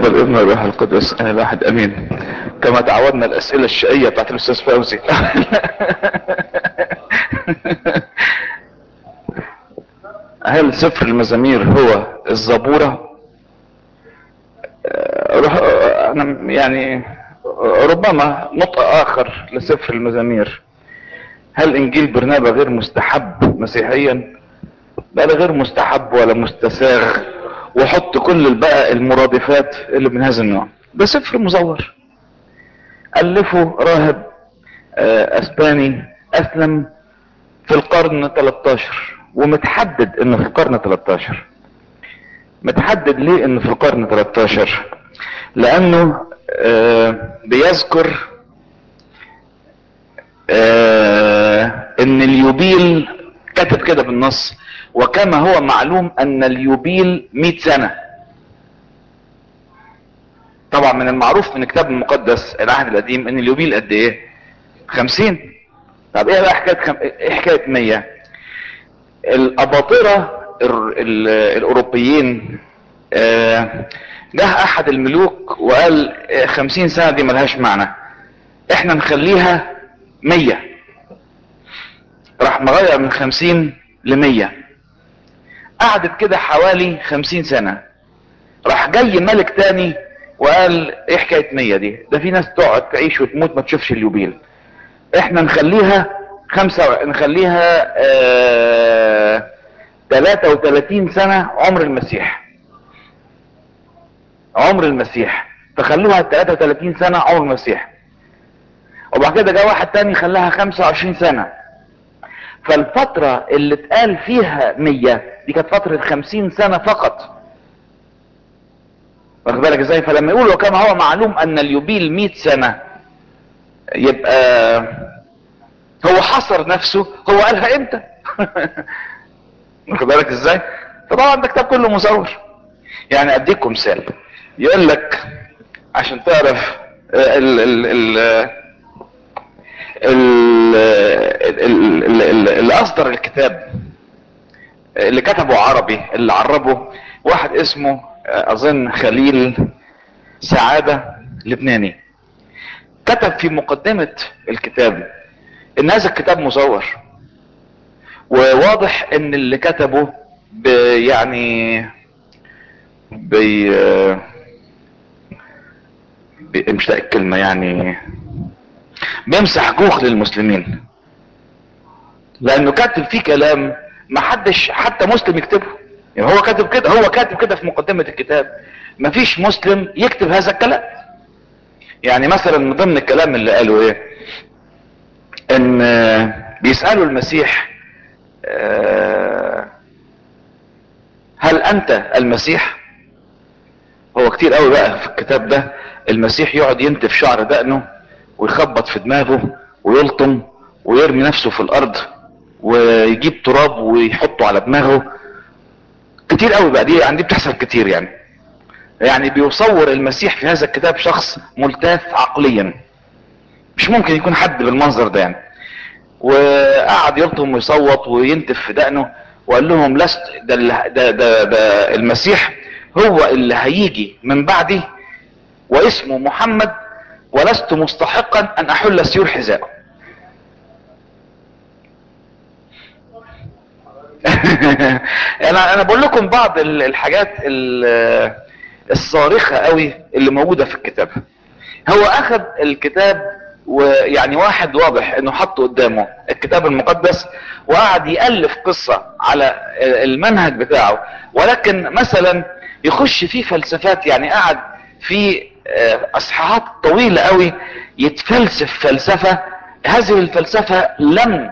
والابن والروح القدس انا الواحد امين كما تعودنا الاسئله الشقيه بتاعت الاستاذ فوزي هل سفر المزامير هو الزبوره آه، روح آه، انا يعني ربما نطق اخر لسفر المزامير هل انجيل برنابا غير مستحب مسيحيا لا ده غير مستحب ولا مستساغ وحط كل بقى المرادفات اللي من هذا النوع ده سفر مزور الفه راهب آه، اسباني اسلم في القرن 13 ومتحدد انه في القرن 13 متحدد ليه انه في القرن 13 لانه آه، بيذكر آه، ان اليوبيل كتب كده بالنص وكما هو معلوم ان اليوبيل 100 سنة طبعا من المعروف من الكتاب المقدس العهد القديم ان اليوبيل قد ايه 50 طب ايه بقى حكايه خم... ايه حكايه 100 الاباطره ال... ال... الاوروبيين آه، جه احد الملوك وقال آه، 50 سنه دي ملهاش معنى احنا نخليها 100 راح مغير من 50 ل 100 قعدت كده حوالي 50 سنه راح جاي ملك تاني وقال ايه حكايه 100 دي ده في ناس تقعد تعيش وتموت ما تشوفش اليوبيل احنا نخليها خمسة نخليها آه 33 سنة عمر المسيح عمر المسيح فخلوها 33 سنة عمر المسيح وبعد كده جاء واحد تاني خلاها 25 سنة فالفترة اللي اتقال فيها 100 دي كانت فترة 50 سنة فقط واخد بالك ازاي فلما يقول وكما هو معلوم ان اليوبيل 100 سنة يبقى هو حصر نفسه هو قالها امتى واخد بالك ازاي فطبعا ده كتاب كله مزور يعني اديكم مثال يقول لك عشان تعرف ال ال ال اللي اصدر الكتاب اللي كتبه عربي اللي عربه واحد اسمه اظن خليل سعادة لبناني كتب في مقدمة الكتاب ان هذا الكتاب مزور وواضح ان اللي كتبه يعني بي بي مش لاقي الكلمة يعني بيمسح جوخ للمسلمين لانه كاتب فيه كلام ما حدش حتى مسلم يكتبه يعني هو كاتب كده هو كاتب كده في مقدمة الكتاب ما فيش مسلم يكتب هذا الكلام يعني مثلا من ضمن الكلام اللي قاله ايه ان بيسألوا المسيح هل انت المسيح هو كتير قوي بقى في الكتاب ده المسيح يقعد ينتف شعر دقنه ويخبط في دماغه ويلطم ويرمي نفسه في الارض ويجيب تراب ويحطه على دماغه كتير قوي بقى دي عندي بتحصل كتير يعني يعني بيصور المسيح في هذا الكتاب شخص ملتاف عقليا مش ممكن يكون حد بالمنظر ده يعني وقعد يلطم ويصوت وينتف في دقنه وقال لهم لست ده, ده, ده, ده المسيح هو اللي هيجي من بعدي واسمه محمد ولست مستحقا ان احل سيور حذائه انا انا بقول لكم بعض الحاجات الصارخة قوي اللي موجودة في الكتاب هو اخذ الكتاب ويعني واحد واضح انه حطه قدامه الكتاب المقدس وقعد يألف قصة على المنهج بتاعه ولكن مثلا يخش فيه فلسفات يعني قعد في اصحاحات طويلة قوي يتفلسف فلسفة هذه الفلسفة لم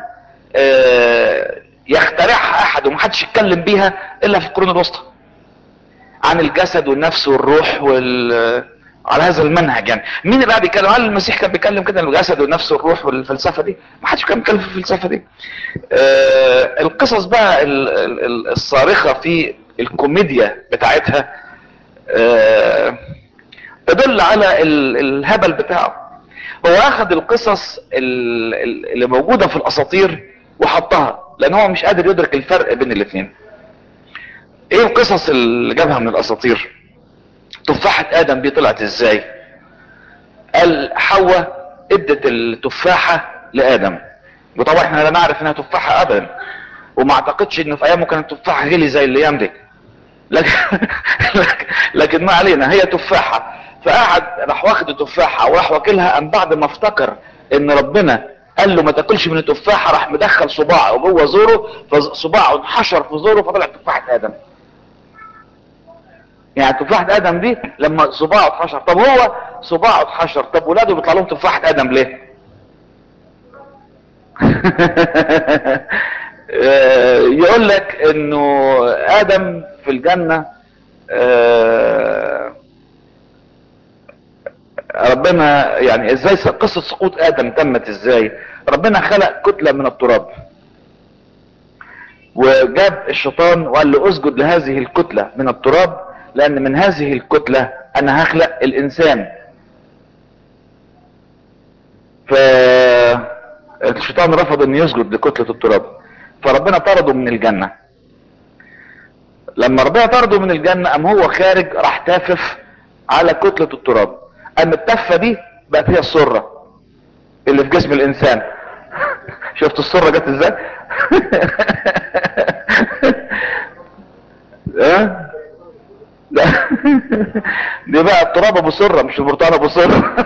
يخترعها احد ومحدش يتكلم بيها الا في القرون الوسطى عن الجسد والنفس والروح وال على هذا المنهج يعني مين اللي قاعد بيتكلم هل المسيح كان بيتكلم كده الجسد والنفس والروح والفلسفه دي ما حدش كان بيتكلم في الفلسفه دي آه القصص بقى الصارخه في الكوميديا بتاعتها آه تدل على الهبل بتاعه هو اخذ القصص اللي موجوده في الاساطير وحطها لان هو مش قادر يدرك الفرق بين الاثنين ايه القصص اللي جابها من الاساطير تفاحة ادم دي طلعت ازاي قال حواء ادت التفاحة لادم وطبعا احنا لا نعرف انها تفاحة ابدا وما اعتقدش انه في ايامه كانت تفاحة غلي زي الايام دي لكن, لكن ما علينا هي تفاحة فقعد راح واخد التفاحة وراح واكلها ام بعد ما افتكر ان ربنا قال له ما تاكلش من التفاحة راح مدخل صباعه جوه زوره فصباعه انحشر في زوره فطلعت تفاحة ادم يعني تفاحة ادم دي لما صباعه اتحشر طب هو صباعه اتحشر طب ولاده بيطلع لهم تفاحة ادم ليه يقول لك انه ادم في الجنة ربنا يعني ازاي قصة سقوط ادم تمت ازاي ربنا خلق كتلة من التراب وجاب الشيطان وقال له اسجد لهذه الكتلة من التراب لان من هذه الكتلة انا هخلق الانسان فالشيطان رفض ان يسجد لكتلة التراب فربنا طرده من الجنة لما ربنا طرده من الجنة ام هو خارج راح تافف على كتلة التراب ام التفة دي بقت هي السرة اللي في جسم الانسان شفت السرة جت ازاي اه لا دي بقى التراب ابو سره مش البرتقال ابو سره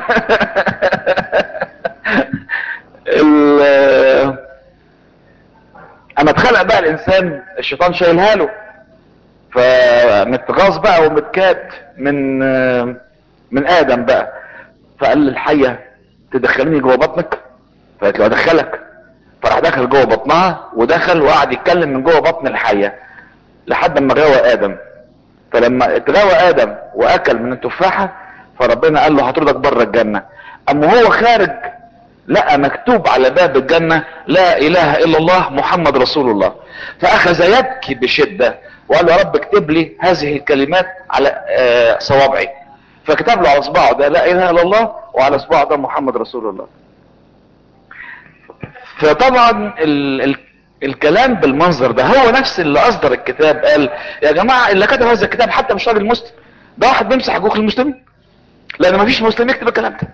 اما اتخلق بقى الانسان الشيطان شايلها له فمتغاظ بقى ومتكات من من ادم بقى فقال للحيه تدخلني جوه بطنك فقالت له ادخلك فراح دخل جوه بطنها ودخل وقعد يتكلم من جوه بطن الحيه لحد ما غوى ادم فلما اتغوى ادم واكل من التفاحة فربنا قال له هطردك بره الجنة اما هو خارج لقى مكتوب على باب الجنة لا اله الا الله محمد رسول الله فاخذ يبكي بشدة وقال له يا رب اكتب لي هذه الكلمات على صوابعي فكتب له على صباعه ده لا اله الا الله وعلى صباعه ده محمد رسول الله فطبعا ال ال الكلام بالمنظر ده هو نفس اللي اصدر الكتاب قال يا جماعة اللي كتب هذا الكتاب حتى مش راجل مسلم ده واحد بيمسح حقوق المسلمين لان ما فيش مسلم يكتب الكلام ده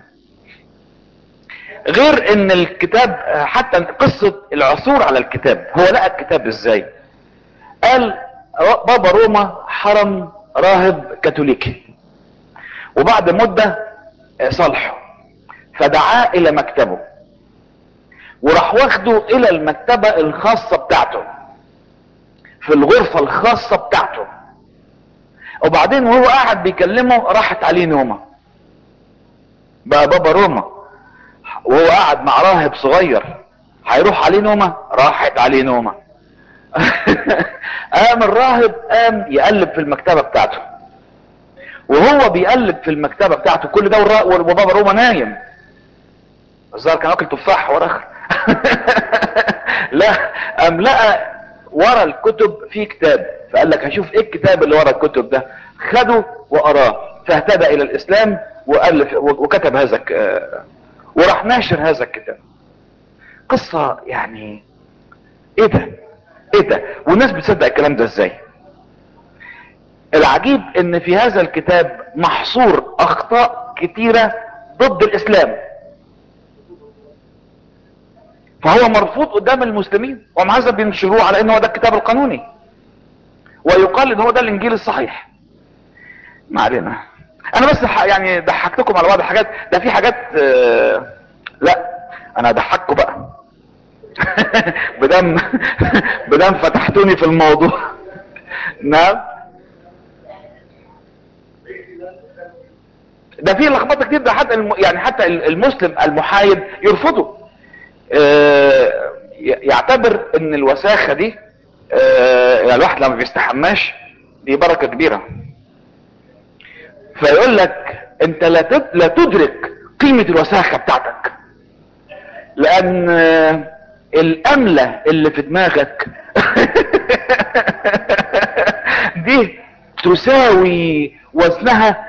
غير ان الكتاب حتى قصة العثور على الكتاب هو لقى الكتاب ازاي قال بابا روما حرم راهب كاثوليكي وبعد مدة صالحه فدعاه الى مكتبه وراح واخده الى المكتبة الخاصة بتاعته في الغرفة الخاصة بتاعته وبعدين وهو قاعد بيكلمه راحت عليه نومة بقى بابا روما وهو قاعد مع راهب صغير هيروح عليه نومة راحت عليه نومة قام الراهب قام يقلب في المكتبة بتاعته وهو بيقلب في المكتبة بتاعته كل ده وبابا روما نايم الظاهر كان واكل تفاح ورا اخر لا ام لقى ورا الكتب في كتاب فقال لك هشوف ايه الكتاب اللي ورا الكتب ده خده وقراه فاهتدى الى الاسلام والف وكتب هذا وراح ناشر هذا الكتاب قصة يعني ايه ده ايه ده والناس بتصدق الكلام ده ازاي العجيب ان في هذا الكتاب محصور اخطاء كتيرة ضد الاسلام فهو مرفوض قدام المسلمين ومع هذا بينشروه على انه هو ده الكتاب القانوني ويقال ان هو ده الانجيل الصحيح ما علينا انا بس يعني ضحكتكم على بعض الحاجات ده في حاجات آه لا انا اضحككم بقى بدم بدم فتحتوني في الموضوع نعم ده في لخبطه كتير ده حتى الم... يعني حتى المسلم المحايد يرفضه آه يعتبر ان الوساخه دي آه يعني الواحد لما بيستحماش دي بركه كبيره فيقول لك انت لا لا تدرك قيمه الوساخه بتاعتك لان آه الامله اللي في دماغك دي تساوي وزنها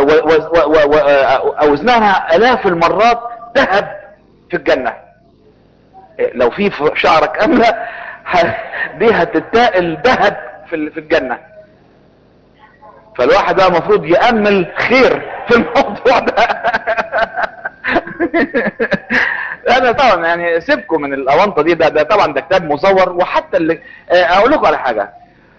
وزنها الاف المرات ذهب في الجنة لو في شعرك املة دي هتتاقل ذهب في في الجنة فالواحد بقى المفروض يأمل خير في الموضوع ده انا طبعا يعني سيبكم من الاونطه دي ده, ده طبعا ده كتاب مصور وحتى اللي آه، اقول لكم على حاجه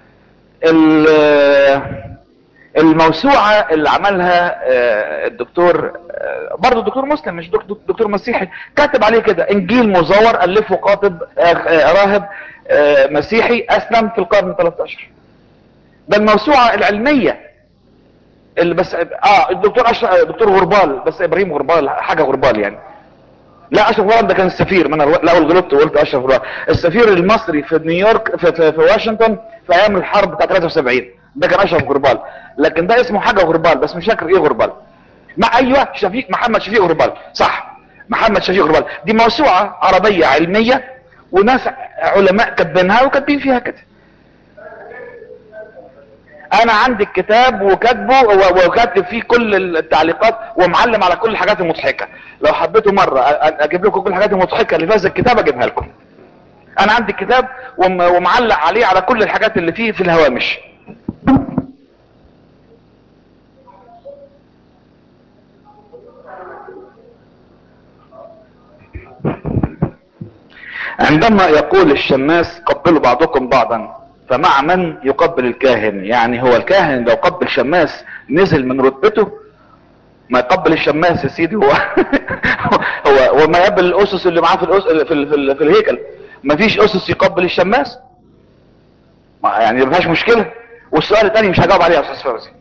ال- الموسوعة اللي عملها آه، الدكتور آه، برضه دكتور مسلم مش دكتور, دكتور مسيحي كاتب عليه كده انجيل مزور الفه كاتب آه، آه، راهب آه، مسيحي اسلم في القرن 13 ده الموسوعة العلمية اللي بس اه الدكتور اشرف دكتور غربال بس ابراهيم غربال حاجة غربال يعني لا اشرف غربال ده كان السفير ما انا الاول غلطت وقلت اشرف غربال السفير المصري في نيويورك في, في, في واشنطن في ايام الحرب بتاع 73 ده كان اشرف غربال لكن ده اسمه حاجه غربال بس مش فاكر ايه غربال ما ايوه شفيق محمد شفيق غربال صح محمد شفيق غربال دي موسوعه عربيه علميه وناس علماء كاتبينها وكاتبين فيها كده انا عندي الكتاب وكاتبه و- وكاتب فيه كل التعليقات ومعلم على كل الحاجات المضحكه لو حبيتوا مره أ- أ- اجيب لكم كل الحاجات المضحكه اللي في هذا الكتاب اجيبها لكم انا عندي الكتاب وم- ومعلق عليه على كل الحاجات اللي فيه في الهوامش عندما يقول الشماس قبلوا بعضكم بعضا فمع من يقبل الكاهن يعني هو الكاهن لو قبل شماس نزل من رتبته ما يقبل الشماس يا سيدي هو هو وما يقبل الاسس اللي معاه في الأس... في, ال... في, ال... في الهيكل ما فيش اسس يقبل الشماس ما يعني ما فيهاش مشكله والسؤال الثاني مش هجاوب عليه يا استاذ فوزي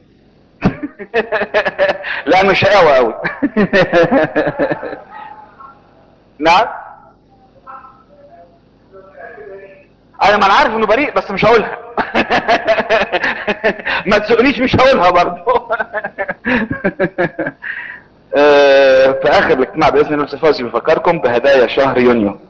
لانه شقاوه قوي نعم انا ما انا عارف انه بريء بس مش هقولها ما تسألنيش مش هقولها برضه آه، في اخر الاجتماع باذن الله الفوزي بفكركم بهدايا شهر يونيو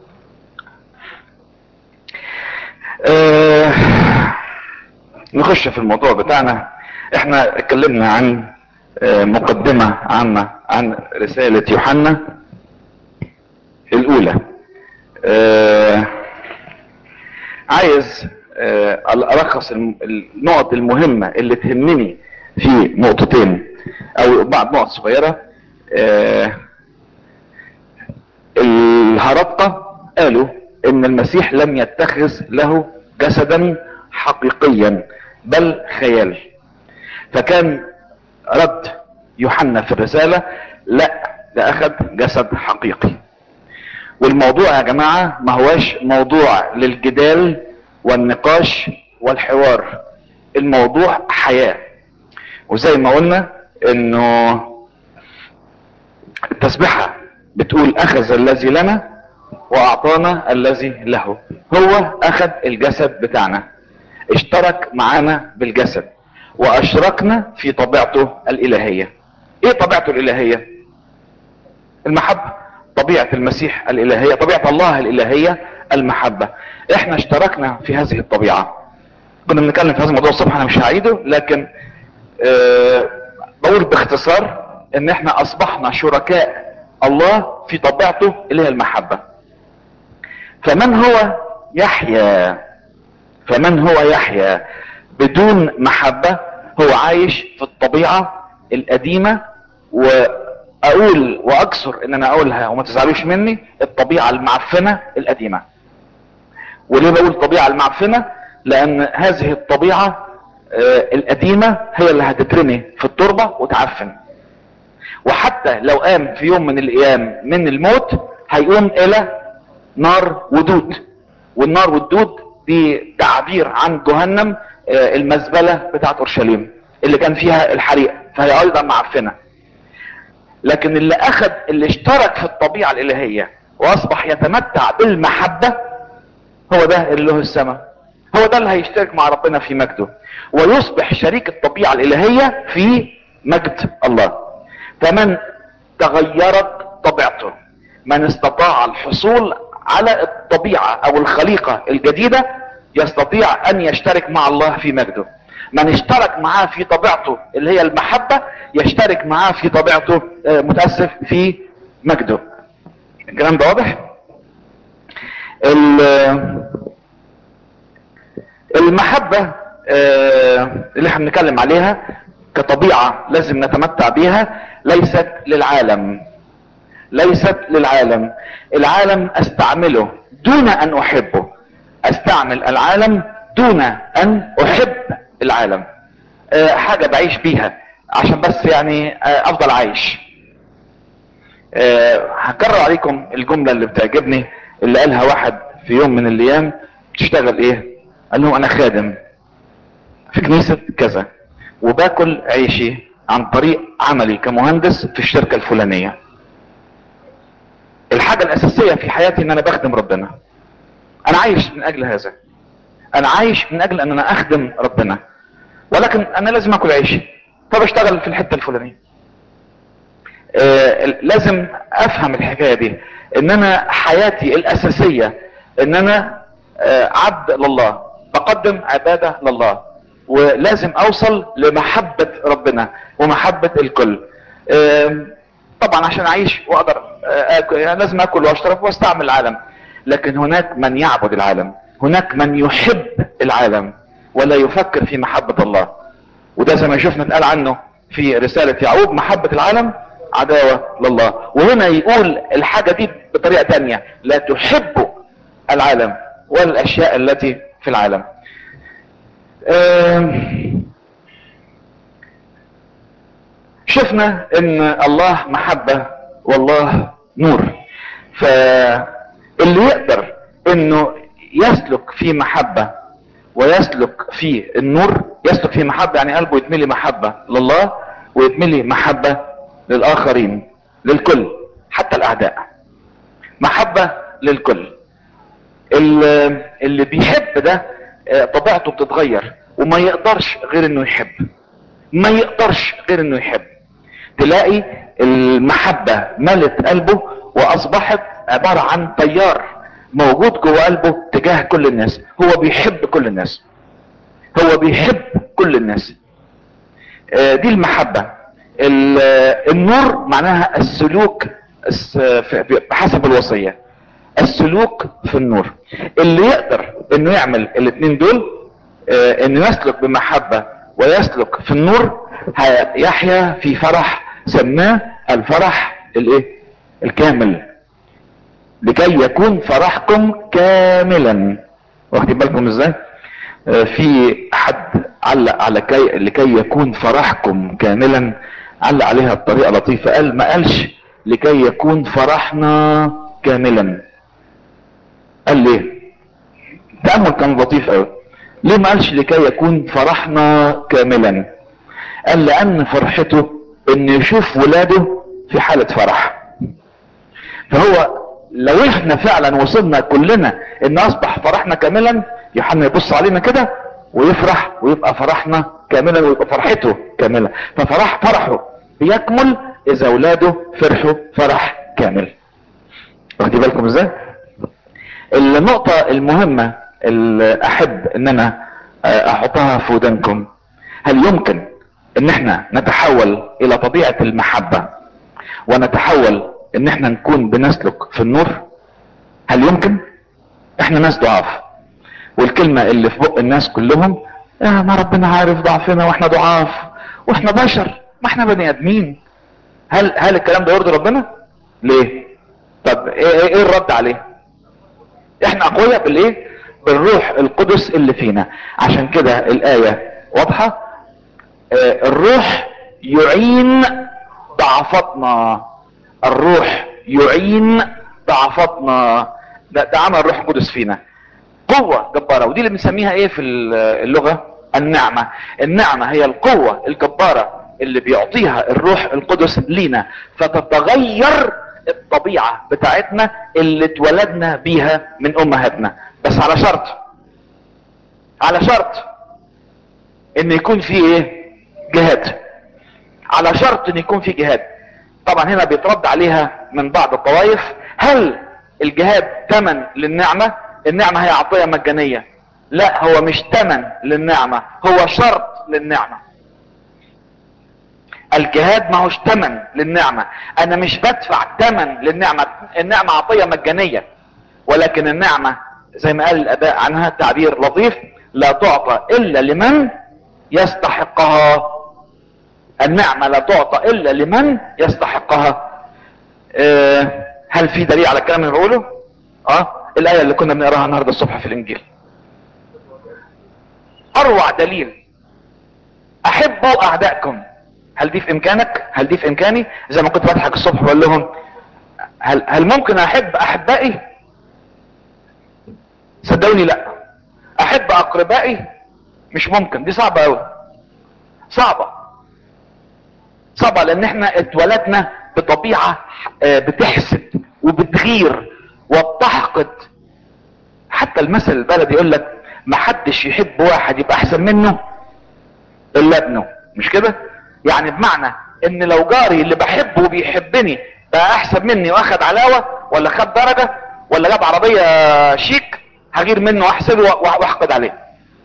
آه، نخش في الموضوع بتاعنا احنا اتكلمنا عن آه، مقدمة عامة عن رسالة يوحنا الاولى آه، عايز آه، الخص الم- النقط المهمة اللي تهمني في نقطتين او بعض نقط صغيرة آه، الهرطة قالوا ان المسيح لم يتخذ له جسدا حقيقيا بل خيال فكان رد يوحنا في الرسالة لا ده اخذ جسد حقيقي والموضوع يا جماعة ما هواش موضوع للجدال والنقاش والحوار الموضوع حياة وزي ما قلنا انه التسبيحة بتقول اخذ الذي لنا واعطانا الذي له هو اخذ الجسد بتاعنا اشترك معانا بالجسد واشركنا في طبيعته الالهية ايه طبيعته الالهية المحبة طبيعة المسيح الالهية طبيعة الله الالهية المحبة احنا اشتركنا في هذه الطبيعة كنا بنتكلم في هذا الموضوع الصبح انا مش هعيده لكن أه بقول باختصار ان احنا اصبحنا شركاء الله في طبيعته اللي هي المحبة فمن هو يحيا فمن هو يحيا بدون محبة هو عايش في الطبيعة القديمة واقول واكثر ان انا اقولها وما تزعلوش مني الطبيعة المعفنة القديمة وليه بقول الطبيعة المعفنة لان هذه الطبيعة آه، القديمة هي اللي هتترمي في التربة وتعفن وحتى لو قام في يوم من الايام من الموت هيقوم الى نار ودود والنار والدود دي تعبير عن جهنم آه، المزبلة بتاعت اورشليم اللي كان فيها الحريق فهي ايضا معفنة لكن اللي اخذ اللي اشترك في الطبيعة الالهية واصبح يتمتع بالمحبة هو ده اللي له السماء هو ده اللي هيشترك مع ربنا في مجده ويصبح شريك الطبيعة الالهية في مجد الله فمن تغيرت طبيعته من استطاع الحصول على الطبيعة او الخليقة الجديدة يستطيع ان يشترك مع الله في مجده من اشترك معاه في طبيعته اللي هي المحبة يشترك معاه في طبيعته آه، متأسف في مجده الكلام ده واضح ال- المحبة آه، اللي احنا بنتكلم عليها كطبيعة لازم نتمتع بيها ليست للعالم ليست للعالم العالم استعمله دون ان احبه استعمل العالم دون ان احب العالم أه حاجة بعيش بيها عشان بس يعني أه افضل عايش أه هكرر عليكم الجملة اللي بتعجبني اللي قالها واحد في يوم من الايام تشتغل ايه قال له انا خادم في كنيسة كذا وباكل عيشي عن طريق عملي كمهندس في الشركة الفلانية الحاجة الاساسية في حياتي ان انا بخدم ربنا انا عايش من اجل هذا انا عايش من اجل ان انا اخدم ربنا ولكن انا لازم اكل عيشي فبشتغل في الحتة الفلانية آه لازم افهم الحكاية دي ان انا حياتي الاساسية ان انا آه عبد لله بقدم عبادة لله ولازم اوصل لمحبة ربنا ومحبة الكل آه طبعا عشان اعيش واقدر اكل يعني لازم اكل واشرب واستعمل العالم لكن هناك من يعبد العالم هناك من يحب العالم ولا يفكر في محبة الله وده زي ما شفنا اتقال عنه في رسالة يعقوب محبة العالم عداوة لله وهنا يقول الحاجة دي بطريقة تانية لا تحب العالم ولا الاشياء التي في العالم شفنا ان الله محبة والله نور فاللي يقدر انه يسلك في محبة ويسلك في النور يسلك في محبة يعني قلبه يتملي محبة لله ويتملي محبة للآخرين للكل حتى الأعداء محبة للكل اللي بيحب ده طبيعته بتتغير وما يقدرش غير انه يحب ما يقدرش غير انه يحب تلاقي المحبة ملت قلبه واصبحت عبارة عن تيار موجود جوه قلبه تجاه كل الناس هو بيحب كل الناس هو بيحب كل الناس دي المحبة النور معناها السلوك بحسب الوصية السلوك في النور اللي يقدر انه يعمل الاثنين دول انه يسلك بمحبة ويسلك في النور يحيا في فرح سماه الفرح الايه الكامل لكي يكون فرحكم كاملا واخدين بالكم ازاي في حد علق على كي لكي يكون فرحكم كاملا علق عليها بطريقة لطيفة قال ما قالش لكي يكون فرحنا كاملا قال ليه تأمل كان لطيف قوي ليه ما قالش لكي يكون فرحنا كاملا قال لان فرحته ان يشوف ولاده في حالة فرح فهو لو احنا فعلا وصلنا كلنا ان اصبح فرحنا كاملا يوحنا يبص علينا كده ويفرح ويبقى فرحنا كاملا ويبقى فرحته كاملة ففرح فرحه بيكمل اذا ولاده فرحوا فرح كامل واخدين بالكم ازاي النقطة المهمة اللي احب ان انا احطها في ودانكم هل يمكن ان احنا نتحول الى طبيعة المحبة ونتحول ان احنا نكون بنسلك في النور هل يمكن احنا ناس ضعاف والكلمة اللي في بق الناس كلهم يا ما ربنا عارف ضعفنا واحنا ضعاف واحنا بشر ما احنا بني ادمين هل هل الكلام ده يرضي ربنا ليه طب ايه, ايه, ايه الرد عليه احنا اقوياء بالايه بالروح القدس اللي فينا عشان كده الاية واضحة اه الروح يعين ضعفتنا الروح يعين ضعفتنا ده, ده عمل الروح القدس فينا قوة جبارة ودي اللي بنسميها ايه في اللغة النعمة النعمة هي القوة الجبارة اللي بيعطيها الروح القدس لينا فتتغير الطبيعة بتاعتنا اللي اتولدنا بيها من امهاتنا بس على شرط على شرط ان يكون في ايه جهاد على شرط ان يكون في جهاد طبعا هنا بيترد عليها من بعض الطوائف هل الجهاد ثمن للنعمة النعمة هي عطية مجانية لا هو مش ثمن للنعمة هو شرط للنعمة الجهاد ما هوش ثمن للنعمة انا مش بدفع ثمن للنعمة النعمة عطية مجانية ولكن النعمة زي ما قال الاباء عنها تعبير لطيف لا تعطى الا لمن يستحقها النعمة لا تعطى الا لمن يستحقها آه هل في دليل على الكلام اللي بقوله اه الايه اللي كنا بنقراها النهارده الصبح في الانجيل اروع دليل احبوا اعدائكم هل دي في امكانك هل دي في امكاني زي ما كنت بضحك الصبح بقول لهم هل هل ممكن احب احبائي صدقوني لا احب اقربائي مش ممكن دي صعبه قوي صعبه صعبه لان احنا اتولدنا بطبيعه بتحسد وبتغير وبتحقد حتى المثل البلدي يقول لك ما حدش يحب واحد يبقى احسن منه الا ابنه مش كده يعني بمعنى ان لو جاري اللي بحبه وبيحبني بقى احسن مني واخد علاوة ولا خد درجة ولا جاب عربية شيك هغير منه واحسده واحقد عليه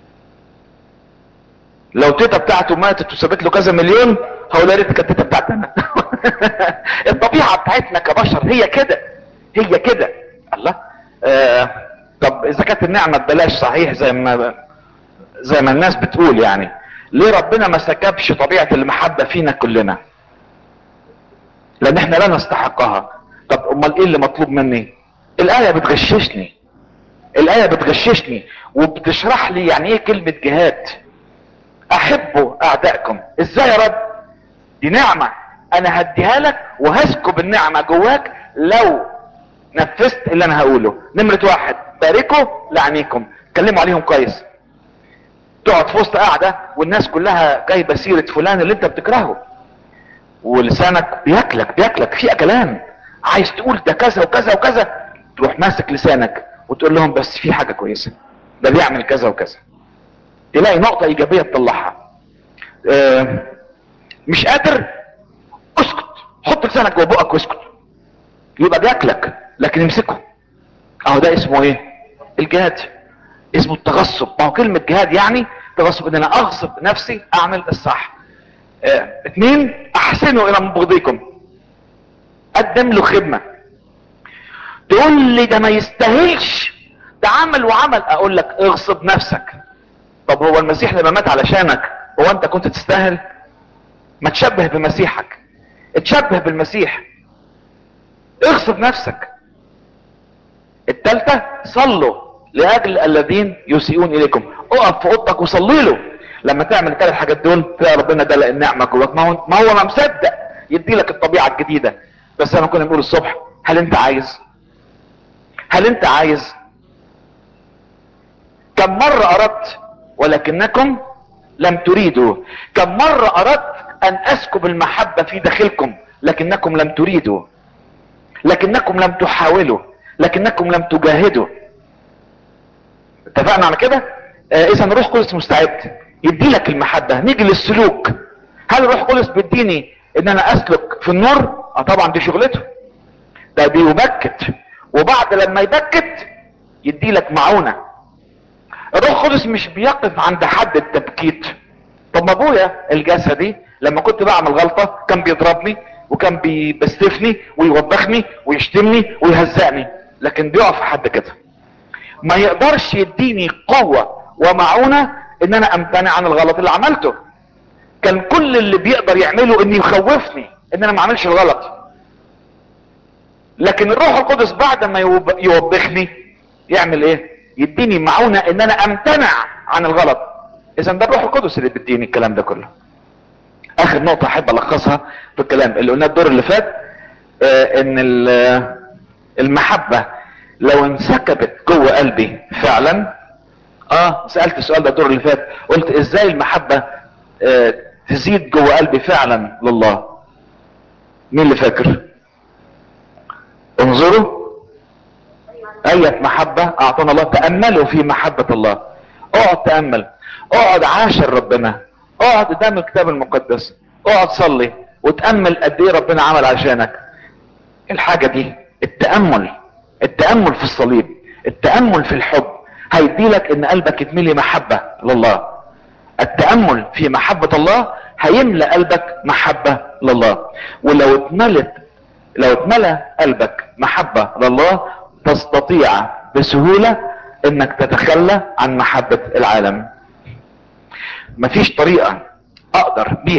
لو تيتا بتاعته ماتت وسابت له كذا مليون هقول يا ريت كانت تيتا بتاعتنا الطبيعة بتاعتنا كبشر هي كده هي كده الله آه طب اذا كانت النعمة ببلاش صحيح زي ما زي ما الناس بتقول يعني ليه ربنا ما سكبش طبيعة المحبة فينا كلنا لان احنا لا نستحقها طب امال ايه اللي مطلوب مني الاية بتغششني الاية بتغششني وبتشرح لي يعني ايه كلمة جهاد احبوا اعدائكم ازاي يا رب دي نعمة انا هديها لك وهسكب النعمة جواك لو نفذت اللي انا هقوله نمرة واحد باركوا لعنيكم اتكلموا عليهم كويس تقعد في وسط قاعدة والناس كلها جايبة سيرة فلان اللي انت بتكرهه ولسانك بياكلك بياكلك في اكلان عايز تقول ده كذا وكذا وكذا تروح ماسك لسانك وتقول لهم بس في حاجة كويسة ده بيعمل كذا وكذا تلاقي نقطة ايجابية تطلعها اه مش قادر اسكت حط لسانك جوه بقك واسكت يبقى بياكلك لكن امسكه اهو ده اسمه ايه الجهاد اسمه التغصب ما هو كلمة جهاد يعني تغصب ان انا اغصب نفسي اعمل الصح اه اتنين احسنوا الى مبغضيكم قدم له خدمة تقول لي ده ما يستاهلش ده عمل وعمل اقول لك اغصب نفسك طب هو المسيح لما مات علشانك هو انت كنت تستاهل ما تشبه بمسيحك اتشبه بالمسيح اغصب نفسك التالتة صلوا لاجل الذين يسيئون اليكم اقف في اوضتك وصلي له لما تعمل الثلاث حاجات دول تلاقي ربنا دلق النعمه جواك ما هو ما هو ما مصدق يدي لك الطبيعه الجديده بس زي ما كنا بنقول الصبح هل انت عايز هل انت عايز كم مره اردت ولكنكم لم تريدوا كم مره اردت ان اسكب المحبه في داخلكم لكنكم لم تريدوا لكنكم لم تحاولوا لكنكم لم تجاهدوا اتفقنا على كده آه اذا الروح القدس مستعد يدي لك المحبة نيجي للسلوك هل الروح القدس بيديني ان انا اسلك في النور اه طبعا دي شغلته ده بيبكت وبعد لما يبكت يدي لك معونة الروح القدس مش بيقف عند حد التبكيت طب ما ابويا الجسدي لما كنت بعمل غلطة كان بيضربني وكان بيبستفني ويوبخني ويشتمني ويهزقني لكن بيقف حد كده ما يقدرش يديني قوة ومعونة ان انا امتنع عن الغلط اللي عملته كان كل اللي بيقدر يعمله ان يخوفني ان انا ما اعملش الغلط لكن الروح القدس بعد ما يوبخني يعمل ايه يديني معونة ان انا امتنع عن الغلط اذا ده الروح القدس اللي بيديني الكلام ده كله اخر نقطة احب الخصها في الكلام اللي قلناه الدور اللي فات آه ان المحبة لو انسكبت جوه قلبي فعلا اه سألت السؤال ده الدور اللي فات قلت ازاي المحبة آه تزيد جوه قلبي فعلا لله مين اللي فاكر انظروا اية محبة اعطانا الله تأملوا في محبة الله اقعد تأمل اقعد عاشر ربنا اقعد قدام الكتاب المقدس اقعد صلي وتأمل قد ايه ربنا عمل عشانك الحاجة دي التأمل التأمل في الصليب التأمل في الحب هيدي لك ان قلبك يتملي محبة لله التأمل في محبة الله هيملى قلبك محبة لله ولو اتملت لو اتملى قلبك محبة لله تستطيع بسهولة انك تتخلى عن محبة العالم مفيش طريقة اقدر بيها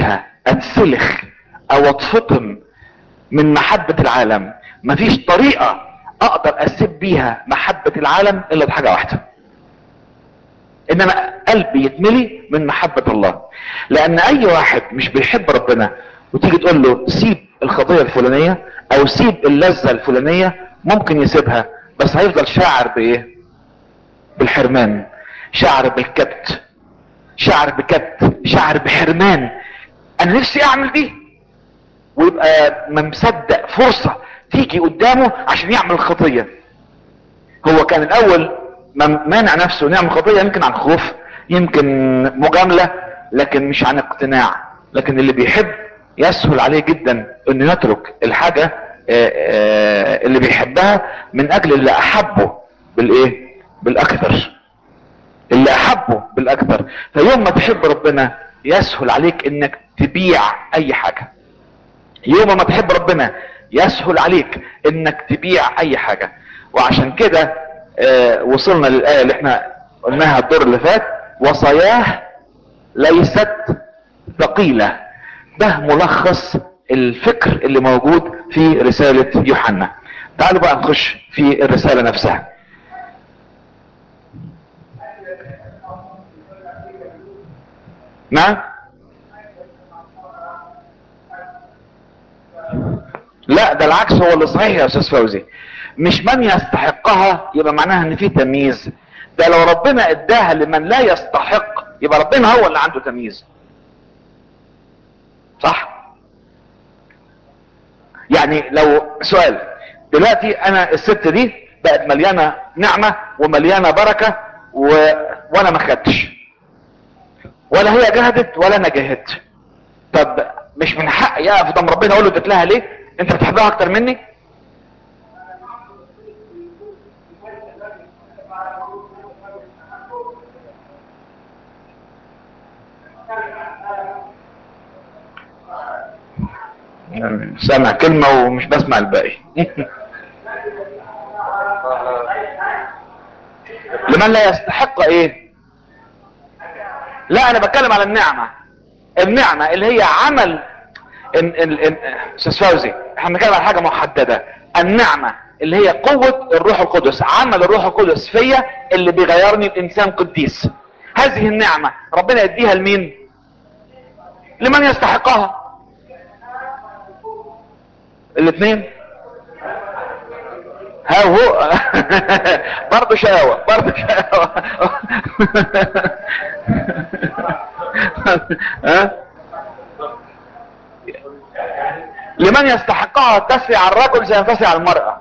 اتسلخ او اتفطم من محبة العالم مفيش طريقة اقدر اسيب بيها محبة العالم الا بحاجة واحدة ان انا قلبي يتملي من محبة الله لان اي واحد مش بيحب ربنا وتيجي تقول له سيب الخطية الفلانية او سيب اللذة الفلانية ممكن يسيبها بس هيفضل شاعر بايه بالحرمان شاعر بالكبت شاعر بكبت شاعر بحرمان انا نفسي اعمل دي ويبقى ما مصدق فرصة تيجي قدامه عشان يعمل خطية هو كان الاول مانع نفسه يعمل خطية يمكن عن خوف يمكن مجاملة لكن مش عن اقتناع لكن اللي بيحب يسهل عليه جدا انه يترك الحاجة اللي بيحبها من اجل اللي احبه بالايه بالاكثر اللي احبه بالاكثر فيوم ما تحب ربنا يسهل عليك انك تبيع اي حاجة يوم ما تحب ربنا يسهل عليك انك تبيع اي حاجة وعشان كده آه وصلنا للآية اللي احنا قلناها الدور اللي فات وصاياه ليست ثقيلة ده ملخص الفكر اللي موجود في رسالة يوحنا تعالوا بقى نخش في الرسالة نفسها نعم لا ده العكس هو اللي صحيح يا استاذ فوزي مش من يستحقها يبقى معناها ان في تمييز ده لو ربنا اداها لمن لا يستحق يبقى ربنا هو اللي عنده تمييز صح يعني لو سؤال دلوقتي انا الست دي بقت مليانه نعمه ومليانه بركه و... وانا ما خدتش ولا هي جهدت ولا انا جهدت طب مش من حقي اقف قدام ربنا اقول له اديت لها ليه انت بتحبها اكتر مني سامع كلمة ومش بسمع الباقي لمن لا يستحق ايه لا انا بتكلم على النعمة النعمة اللي هي عمل استاذ فوزي احنا بنتكلم على حاجة محددة النعمة اللي هي قوة الروح القدس عمل الروح القدس فيا اللي بيغيرني الانسان قديس هذه النعمة ربنا يديها لمين لمن يستحقها الاثنين ها هو برضه شقاوة برضه شقاوة ها لمن يستحقها تسرع الرجل زي ما تسرع المرأة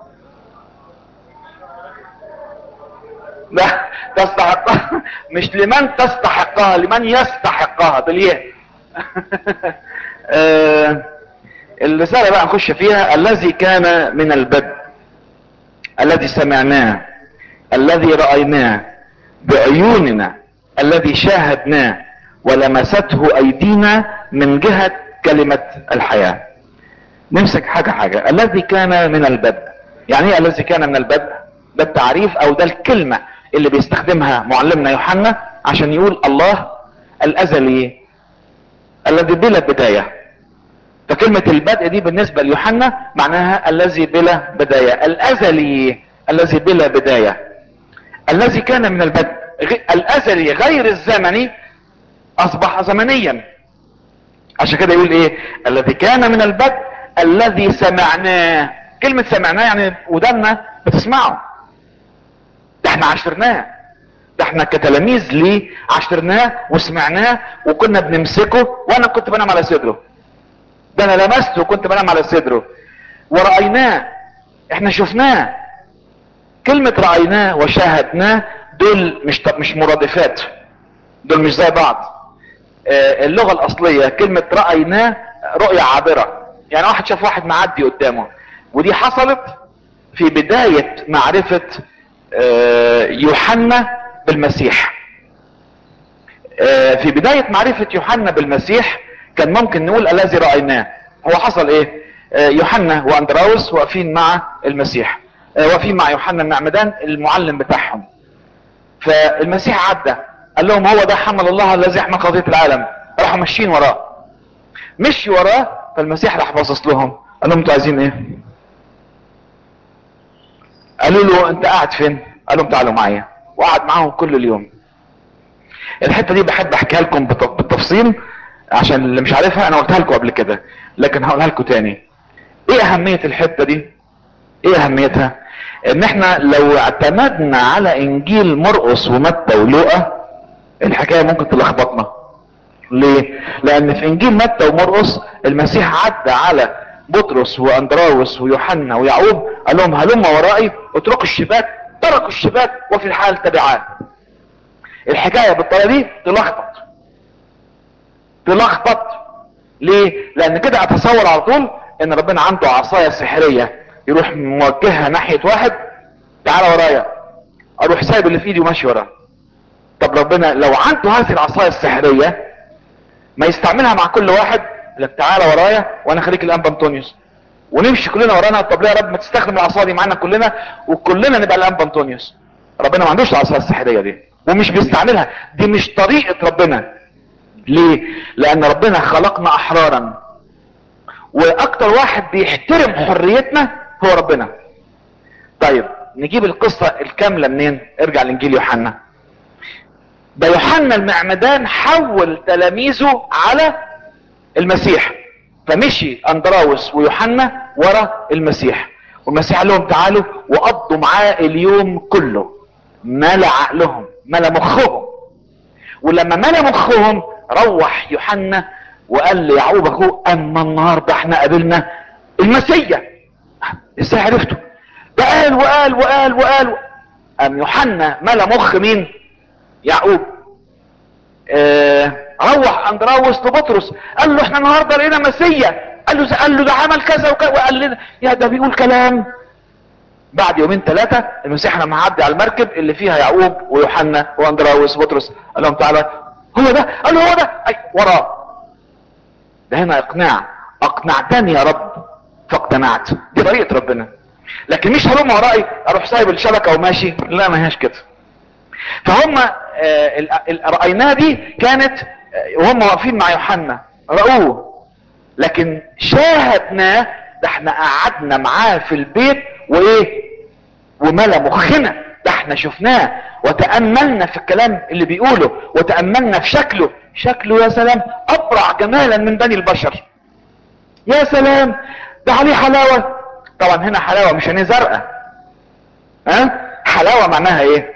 لا تستحقها مش لمن تستحقها لمن يستحقها باليه آه الرسالة بقى نخش فيها الذي كان من البدء الذي سمعناه الذي رأيناه بعيوننا الذي شاهدناه ولمسته ايدينا من جهة كلمة الحياة نمسك حاجة حاجة الذي كان من البدء يعني ايه الذي كان من البدء ده التعريف او ده الكلمة اللي بيستخدمها معلمنا يوحنا عشان يقول الله الازلي الذي بلا بداية فكلمة البدء دي بالنسبة ليوحنا معناها الذي بلا بداية الازلي الذي بلا بداية الذي كان من البدء الازلي غير الزمني اصبح زمنيا عشان كده يقول ايه الذي كان من البدء الذي سمعناه كلمة سمعناه يعني ودنا بتسمعه ده احنا عشرناه ده احنا كتلاميذ ليه عشرناه وسمعناه وكنا بنمسكه وانا كنت بنام على صدره ده انا لمسته وكنت بنام على صدره ورأيناه احنا شفناه كلمة رأيناه وشاهدناه دول مش مش مرادفات دول مش زي بعض آه اللغة الأصلية كلمة رأيناه رؤية عابرة يعني واحد شاف واحد معدي قدامه ودي حصلت في بداية معرفة آه يوحنا بالمسيح آه في بداية معرفة يوحنا بالمسيح كان ممكن نقول الذي رأيناه هو حصل ايه يوحنا واندراوس واقفين مع المسيح واقفين مع يوحنا المعمدان المعلم بتاعهم فالمسيح عدى قال لهم هو ده حمل الله الذي يحمل قضية العالم راحوا ماشيين وراه مشي وراه فالمسيح راح باصص لهم قال لهم انتوا عايزين ايه قالوا له انت قاعد فين قال لهم تعالوا معايا وقعد معاهم كل اليوم الحته دي بحب احكيها لكم بت- بالتفصيل عشان اللي مش عارفها انا قلتها لكم قبل كده لكن هقولها لكم تاني ايه اهميه الحته دي ايه اهميتها ان احنا لو اعتمدنا على انجيل مرقس ومتى ولوقا الحكايه ممكن تلخبطنا ليه لان في انجيل متى ومرقس المسيح عدى على بطرس واندراوس ويوحنا ويعقوب قال لهم هلم ورائي اتركوا الشباك تركوا الشباك وفي الحال تبعاه الحكايه بالطريقه دي تلخبط تلخبط ليه لان كده اتصور على طول ان ربنا عنده عصايه سحريه يروح موجهها ناحيه واحد تعالى ورايا اروح سايب اللي في ايدي وماشي وراه طب ربنا لو عنده هذه العصايه السحريه ما يستعملها مع كل واحد لك تعالى ورايا وانا خليك الانبا انطونيوس ونمشي كلنا ورانا طب ليه يا رب ما تستخدم العصايه دي معانا كلنا وكلنا نبقى الانبا انطونيوس ربنا ما عندوش العصايه السحريه دي ومش بيستعملها دي مش طريقه ربنا ليه لان ربنا خلقنا احرارا واكتر واحد بيحترم حريتنا هو ربنا طيب نجيب القصة الكاملة منين ارجع لانجيل يوحنا ده يوحنا المعمدان حول تلاميذه على المسيح فمشي اندراوس ويوحنا ورا المسيح والمسيح قال لهم تعالوا وقضوا معاه اليوم كله ملا عقلهم ملا مخهم ولما ملا مخهم روح يوحنا وقال ليعقوب اخوه اما النهارده احنا قابلنا المسيا ازاي عرفته ده قال وقال وقال وقال ام يوحنا ملا مخ مين يعقوب اه روح اندراوس لبطرس قال له احنا النهارده لقينا مسيا قال له قال له ده عمل كذا وكذا وقال لنا يا ده بيقول كلام بعد يومين ثلاثة المسيح لما عدى على المركب اللي فيها يعقوب ويوحنا واندراوس وبطرس قال لهم تعالى هو ده قال له هو ده اي وراه ده هنا اقناع اقنعتني يا رب فاقتنعت دي طريقة ربنا لكن مش هلوم ورائي اروح سايب الشبكة وماشي لا ما هياش كده فهم آه ال- ال- رأيناه دي كانت آه، وهم واقفين مع يوحنا رأوه لكن شاهدناه ده احنا قعدنا معاه في البيت وايه وملا مخنا ده احنا شفناه وتأملنا في الكلام اللي بيقوله وتأملنا في شكله شكله يا سلام أبرع جمالا من بني البشر يا سلام ده عليه حلاوة طبعا هنا حلاوة مش عينيه زرقاء ها حلاوة معناها ايه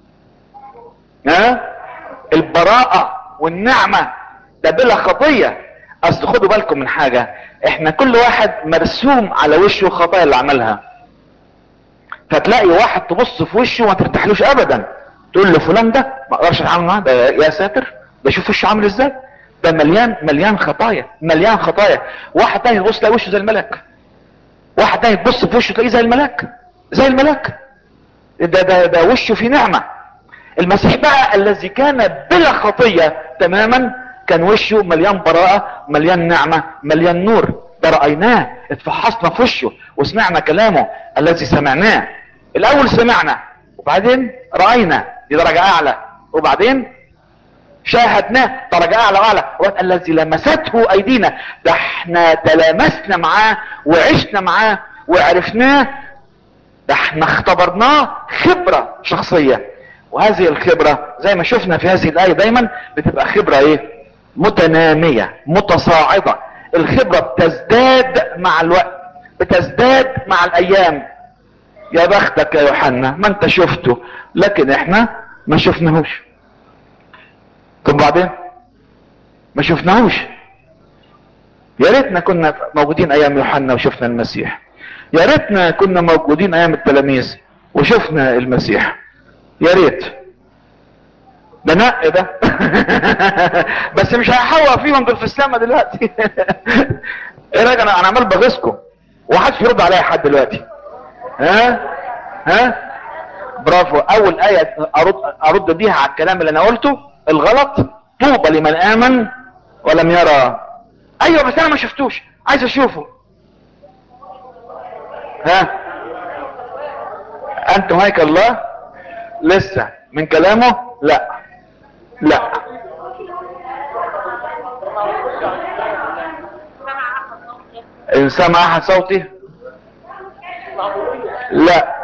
ها البراءة والنعمة ده بلا خطية اصل خدوا بالكم من حاجة احنا كل واحد مرسوم على وشه الخطايا اللي عملها فتلاقي واحد تبص في وشه وما ترتاحلوش ابدا تقول له فلان ده ما اقدرش اتعامل معاه ده يا ساتر ده شوف وشه عامل ازاي ده مليان مليان خطايا مليان خطايا واحد تاني تبص تلاقي وشه زي الملاك واحد تاني تبص في وشه تلاقيه زي الملاك زي الملاك ده ده ده وشه فيه نعمه المسيح بقى الذي كان بلا خطيه تماما كان وشه مليان براءه مليان نعمه مليان نور ده رايناه اتفحصنا في وشه وسمعنا كلامه الذي سمعناه الاول سمعنا وبعدين راينا دي درجه اعلى وبعدين شاهدناه درجة اعلى واعلى وقت الذي لمسته ايدينا ده احنا تلامسنا معاه وعشنا معاه وعرفناه ده احنا اختبرناه خبرة شخصية وهذه الخبرة زي ما شفنا في هذه الآية دايما بتبقى خبرة ايه متنامية متصاعدة الخبرة بتزداد مع الوقت بتزداد مع الايام يا بختك يا يوحنا ما انت شفته لكن احنا ما شفناهوش طب بعدين ما شفناهوش يا ريتنا كنا موجودين ايام يوحنا وشفنا المسيح يا ريتنا كنا موجودين ايام التلاميذ وشفنا المسيح يا ريت ده نق ده بس مش هيحوق فيهم دول في السما دلوقتي ايه رايك انا انا عمال بغيظكم ومحدش يرد عليا لحد دلوقتي ها ها برافو اول ايه ارد ارد بيها على الكلام اللي انا قلته الغلط طوبى لمن امن ولم يرى ايوه بس انا ما شفتوش عايز اشوفه ها انتم هيكل الله لسه من كلامه لا لا ان سمع احد صوتي لا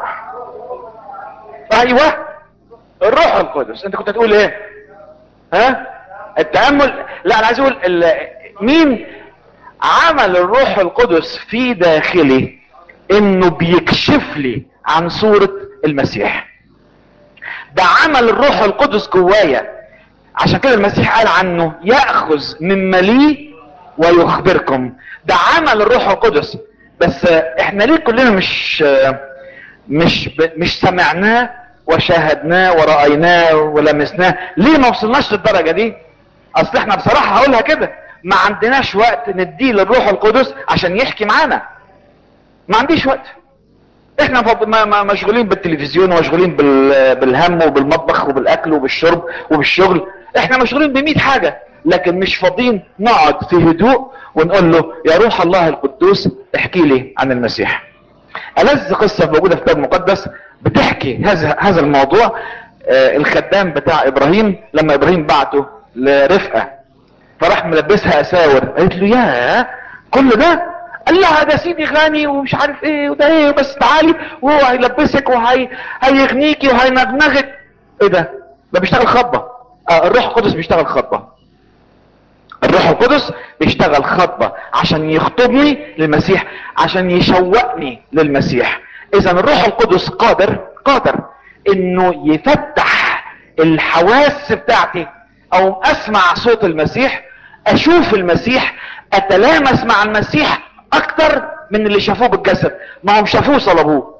ايوه الروح القدس انت كنت هتقول ايه ها التأمل لا انا عايز اقول ال- مين عمل الروح القدس في داخلي انه بيكشف لي عن صورة المسيح ده عمل الروح القدس جوايا عشان كده المسيح قال عنه يأخذ مما لي ويخبركم ده عمل الروح القدس بس احنا ليه كلنا مش مش مش سمعناه وشاهدناه ورأيناه ولمسناه ليه ما وصلناش للدرجة دي اصل احنا بصراحة هقولها كده ما عندناش وقت نديه للروح القدس عشان يحكي معانا ما عنديش وقت احنا فض- ما- ما- مشغولين بالتلفزيون ومشغولين بال- بالهم وبالمطبخ وبالاكل وبالشرب وبالشغل احنا مشغولين بمئة حاجة لكن مش فاضيين نقعد في هدوء ونقول له يا روح الله القدوس احكي لي عن المسيح ألذ قصة موجودة في الكتاب المقدس بتحكي هذا هذا الموضوع آه، الخدام بتاع ابراهيم لما ابراهيم بعته لرفقة فراح ملبسها اساور قالت له يا كل ده قال لها ده سيدي غني ومش عارف ايه وده ايه بس تعالي وهو هيلبسك وهي هيغنيكي وهينغنغك ايه ده ده بيشتغل خطبه آه الروح القدس بيشتغل خطبه الروح القدس بيشتغل خطبه عشان يخطبني للمسيح عشان يشوقني للمسيح اذا الروح القدس قادر قادر انه يفتح الحواس بتاعتي او اسمع صوت المسيح اشوف المسيح اتلامس مع المسيح اكتر من اللي شافوه بالجسد ما هم شافوه صلبوه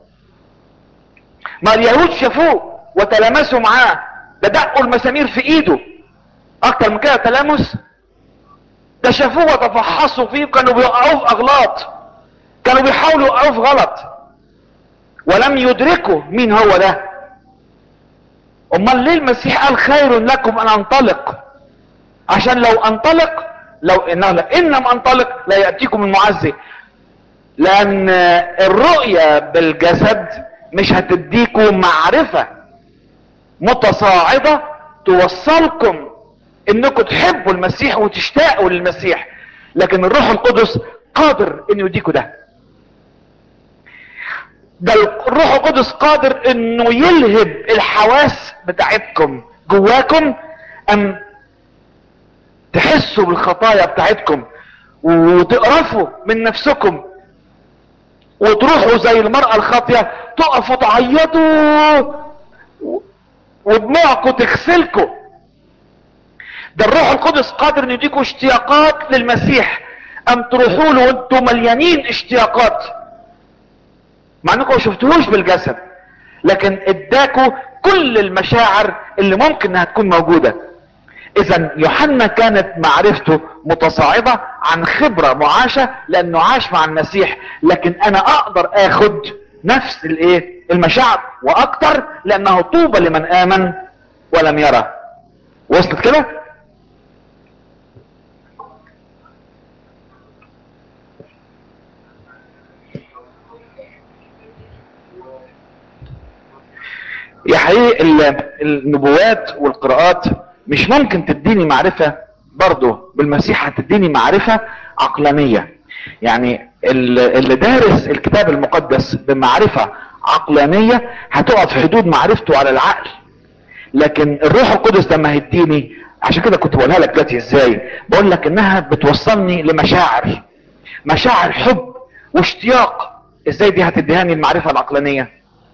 ما اليهود شافوه وتلامسوا معاه ده دقوا المسامير في ايده اكتر من كده تلامس ده شافوه وتفحصوا فيه وكانوا بيوقعوه في اغلاط كانوا بيحاولوا يوقعوه في غلط ولم يدركوا مين هو ده امال ليه المسيح قال خير لكم ان انطلق عشان لو انطلق لو انه ان لم انطلق لا ياتيكم المعزي لان الرؤية بالجسد مش هتديكوا معرفة متصاعدة توصلكم انكم تحبوا المسيح وتشتاقوا للمسيح لكن الروح القدس قادر انه يديكوا ده ده الروح القدس قادر انه يلهب الحواس بتاعتكم جواكم ام تحسوا بالخطايا بتاعتكم وتقرفوا من نفسكم وتروحوا زي المرأة الخاطية تقفوا تعيطوا ودموعكم تغسلكم ده الروح القدس قادر ان يديكوا اشتياقات للمسيح ام تروحوا له وانتم مليانين اشتياقات مع انكم ما شفتوهوش بالجسد لكن اداكوا كل المشاعر اللي ممكن انها تكون موجوده اذا يوحنا كانت معرفته متصاعدة عن خبرة معاشة لانه عاش مع المسيح لكن انا اقدر اخد نفس الايه المشاعر واكتر لانه طوبى لمن امن ولم يرى وصلت كده يا حقيقي ال- النبوات والقراءات مش ممكن تديني معرفة برضه بالمسيح هتديني معرفة عقلانية يعني ال- اللي دارس الكتاب المقدس بمعرفة عقلانية هتقف في حدود معرفته على العقل لكن الروح القدس لما هيديني عشان كده كنت بقولها لك دلوقتي ازاي بقول لك انها بتوصلني لمشاعر مشاعر حب واشتياق ازاي دي هتديهاني المعرفة العقلانية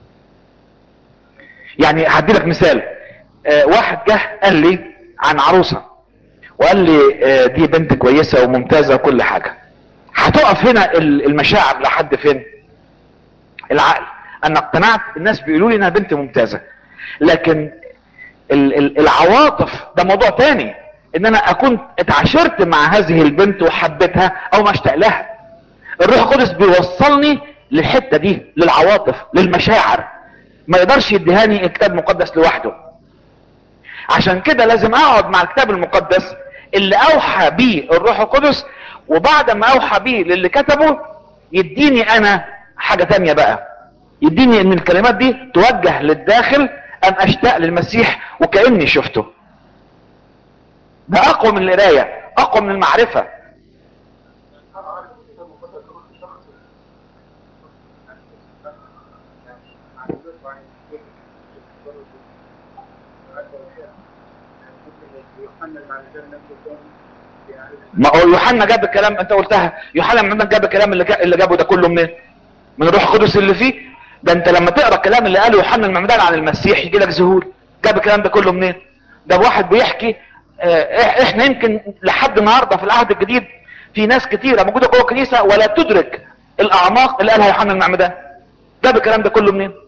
يعني هدي لك مثال آه واحد جه قال لي عن عروسة وقال لي آه دي بنت كويسة وممتازة وكل حاجة هتقف هنا ال- المشاعر لحد فين العقل انا اقتنعت الناس بيقولوا لي انها بنت ممتازة لكن ال- ال- العواطف ده موضوع تاني ان انا اكون اتعاشرت مع هذه البنت وحبيتها او ما اشتاق لها الروح القدس بيوصلني للحتة دي للعواطف للمشاعر ما يقدرش يديهاني الكتاب المقدس لوحده عشان كده لازم اقعد مع الكتاب المقدس اللي اوحى بيه الروح القدس وبعد ما اوحى بيه للي كتبه يديني انا حاجة تانية بقى يديني ان الكلمات دي توجه للداخل ان اشتاق للمسيح وكأني شفته ده اقوى من القراية اقوى من المعرفة ما هو يوحنا جاب الكلام انت قلتها يوحنا لما جاب الكلام اللي, جا... اللي جابه ده كله منين من الروح القدس اللي فيه ده انت لما تقرا الكلام اللي قاله يوحنا المعمدان عن المسيح يجي لك ذهول جاب الكلام ده كله منين ده واحد بيحكي اه احنا يمكن لحد النهارده في العهد الجديد في ناس كتيره موجوده جوه الكنيسه ولا تدرك الاعماق اللي قالها يوحنا المعمدان جاب الكلام ده كله منين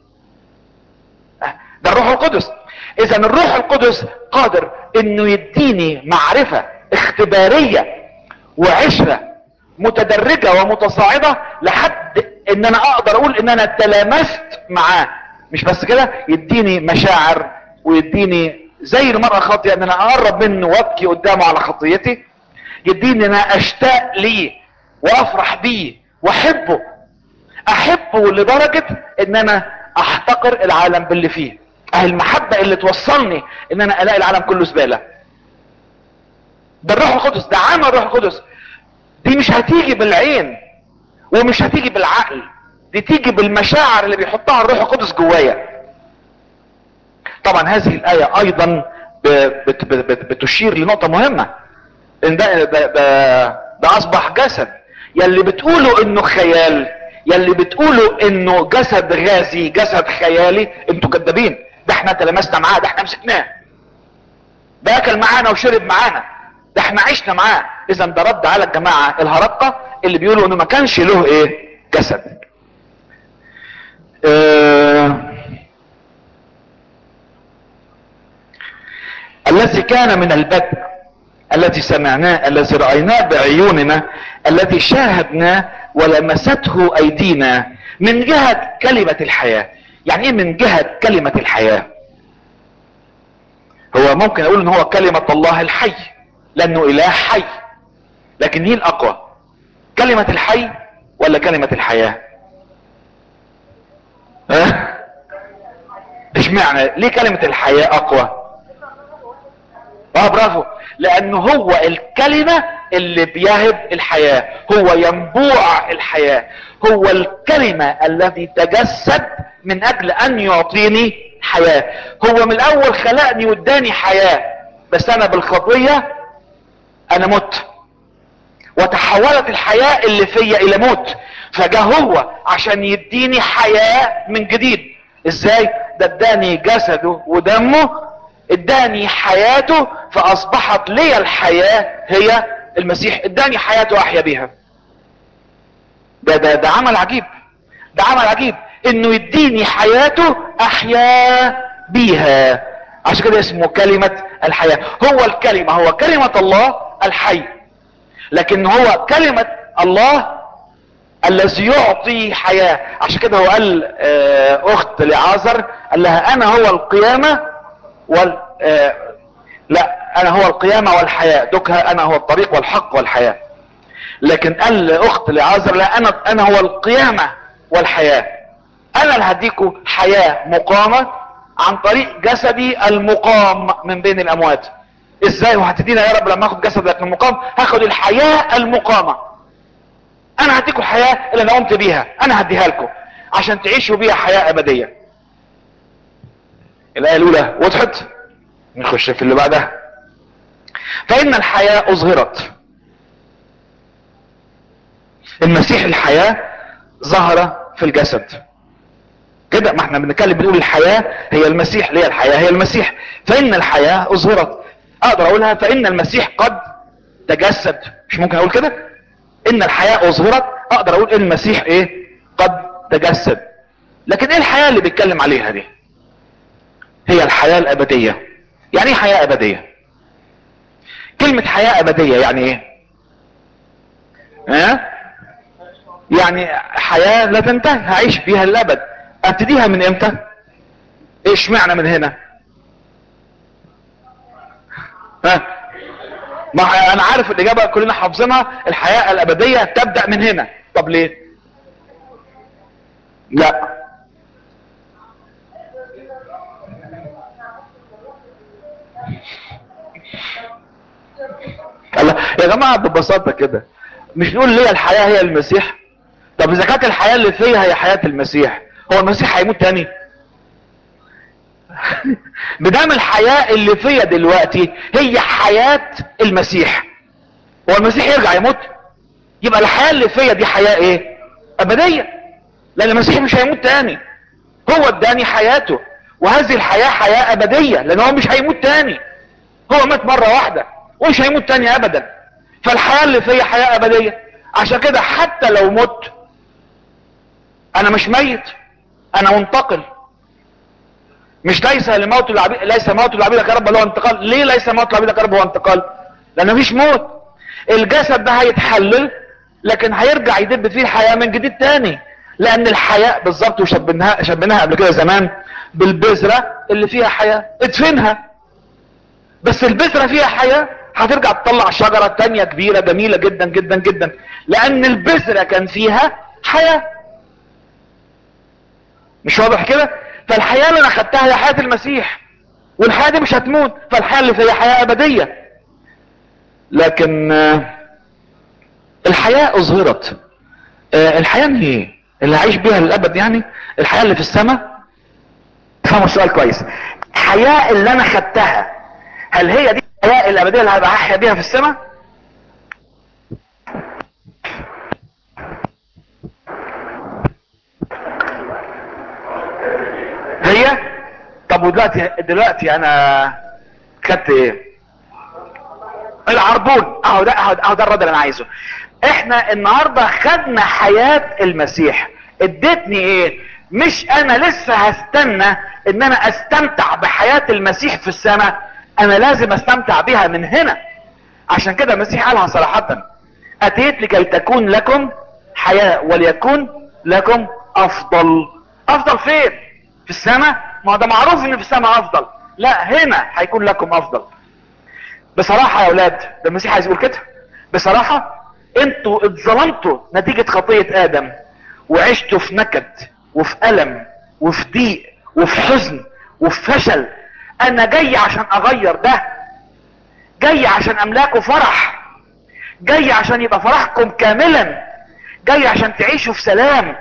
ده الروح القدس اذا الروح القدس قادر انه يديني معرفه اختباريه وعشره متدرجه ومتصاعده لحد ان انا اقدر اقول ان انا تلامست معاه مش بس كده يديني مشاعر ويديني زي المرأة خاطئة ان انا اقرب منه وابكي قدامه على خطيتي يديني ان انا اشتاق ليه وافرح بيه واحبه احبه لدرجة ان انا احتقر العالم باللي فيه اهي المحبة اللي توصلني ان انا الاقي العالم كله زبالة ده الروح القدس ده عمل الروح القدس دي مش هتيجي بالعين ومش هتيجي بالعقل دي تيجي بالمشاعر اللي بيحطها الروح القدس جوايا طبعا هذه الآية ايضا بت بت بتشير لنقطة مهمة ان ده, ده, ده, ده اصبح جسد يلي بتقولوا انه خيال يلي بتقولوا انه جسد غازي جسد خيالي انتوا كدابين ده احنا تلمسنا معاه ده احنا مسكناه ده اكل معانا وشرب معانا ده احنا عشنا معاه اذا ده رد على الجماعة الهرطة اللي بيقولوا انه ما كانش له ايه جسد اه الذي كان من البدء الذي سمعناه الذي رأيناه بعيوننا الذي شاهدناه ولمسته ايدينا من جهة كلمة الحياة يعني ايه من جهة كلمة الحياة هو ممكن اقول ان هو كلمة الله الحي لانه اله حي لكن مين الاقوى كلمة الحي ولا كلمة الحياة ها ايش معنى ليه كلمة الحياة اقوى اه برافو لانه هو الكلمة اللي بيهب الحياة هو ينبوع الحياة هو الكلمة الذي تجسد من اجل ان يعطيني حياة هو من الاول خلقني واداني حياة بس انا بالخطية انا مت وتحولت الحياة اللي فيا الى موت فجاء هو عشان يديني حياة من جديد ازاي ده اداني جسده ودمه اداني حياته فاصبحت لي الحياة هي المسيح اداني حياته احيا بيها ده ده ده عمل عجيب ده عمل عجيب انه يديني حياته احيا بيها عشان كده اسمه كلمة الحياة هو الكلمة هو كلمة الله الحي لكن هو كلمة الله الذي يعطي حياة عشان كده هو قال اخت لعازر قال لها انا هو القيامة وال لا انا هو القيامة والحياة دكها انا هو الطريق والحق والحياة لكن قال لاخت لعازر لا انا انا هو القيامة والحياة انا اللي هديكوا حياة مقامة عن طريق جسدي المقام من بين الاموات ازاي وهتدينا يا رب لما اخد جسدك المقام هاخد الحياة المقامة انا هديكوا الحياة اللي انا قمت بيها انا هديها لكم عشان تعيشوا بيها حياة ابدية الايه الاولى وضحت نخش في اللي بعدها فان الحياة اظهرت المسيح الحياة ظهر في الجسد كده ما احنا بنتكلم بنقول الحياة هي المسيح ليه الحياة هي المسيح فان الحياة اظهرت اقدر اقولها فان المسيح قد تجسد مش ممكن اقول كده ان الحياة اظهرت اقدر اقول ان المسيح ايه قد تجسد لكن ايه الحياة اللي بيتكلم عليها دي هي الحياة الابدية يعني ايه حياة ابدية كلمة حياة ابدية يعني ايه ها أه؟ يعني حياة لا تنتهي هعيش فيها للابد ابتديها من امتى ايش معنى من هنا ها ما انا عارف الاجابة كلنا حافظينها الحياة الابدية تبدأ من هنا طب ليه لا الله يا جماعة ببساطة كده مش نقول ليه الحياة هي المسيح طب اذا كانت الحياة اللي فيها هي حياة المسيح هو المسيح هيموت تاني بدام الحياة اللي فيا دلوقتي هي حياة المسيح هو المسيح يرجع يموت يبقى الحياة اللي فيا دي حياة ايه ابدية لان المسيح مش هيموت تاني هو اداني حياته وهذه الحياة حياة ابدية لان هو مش هيموت تاني هو مات مرة واحدة ومش هيموت تاني ابدا فالحياة اللي فيا حياة ابدية عشان كده حتى لو مت انا مش ميت انا منتقل مش ليس لموت العبيد ليس موت العبيد كرب هو انتقال ليه ليس موت العبيد كرب هو انتقال لان مفيش موت الجسد ده هيتحلل لكن هيرجع يدب فيه الحياة من جديد تاني لان الحياة بالظبط وشبناها شبناها قبل كده زمان بالبذرة اللي فيها حياة ادفنها بس البذرة فيها حياة هترجع تطلع شجرة تانية كبيرة جميلة جدا جدا جدا لان البذرة كان فيها حياة مش واضح كده فالحياة اللي انا خدتها هي حياة المسيح والحياة دي مش هتموت فالحياة اللي فيها حياة ابدية لكن الحياة اظهرت الحياة هي اللي هعيش بيها للابد يعني الحياة اللي في السماء فهموا السؤال كويس الحياة اللي انا خدتها هل هي دي الحياة الابدية اللي هبقى احيا بيها في السماء هي طب ودلوقتي دلوقتي انا خدت ايه العربون اهو ده اهو ده الرد اللي انا عايزه احنا النهارده خدنا حياه المسيح ادتني ايه مش انا لسه هستنى ان انا استمتع بحياه المسيح في السماء انا لازم استمتع بها من هنا عشان كده المسيح قالها صراحه اتيت لكي تكون لكم حياه وليكون لكم افضل افضل فين في السماء ما ده معروف ان في السماء افضل لا هنا هيكون لكم افضل بصراحة يا اولاد ده المسيح عايز يقول كده بصراحة انتوا اتظلمتوا نتيجة خطية ادم وعشتوا في نكد وفي الم وفي ضيق وفي حزن وفي فشل انا جاي عشان اغير ده جاي عشان املاكوا فرح جاي عشان يبقى فرحكم كاملا جاي عشان تعيشوا في سلام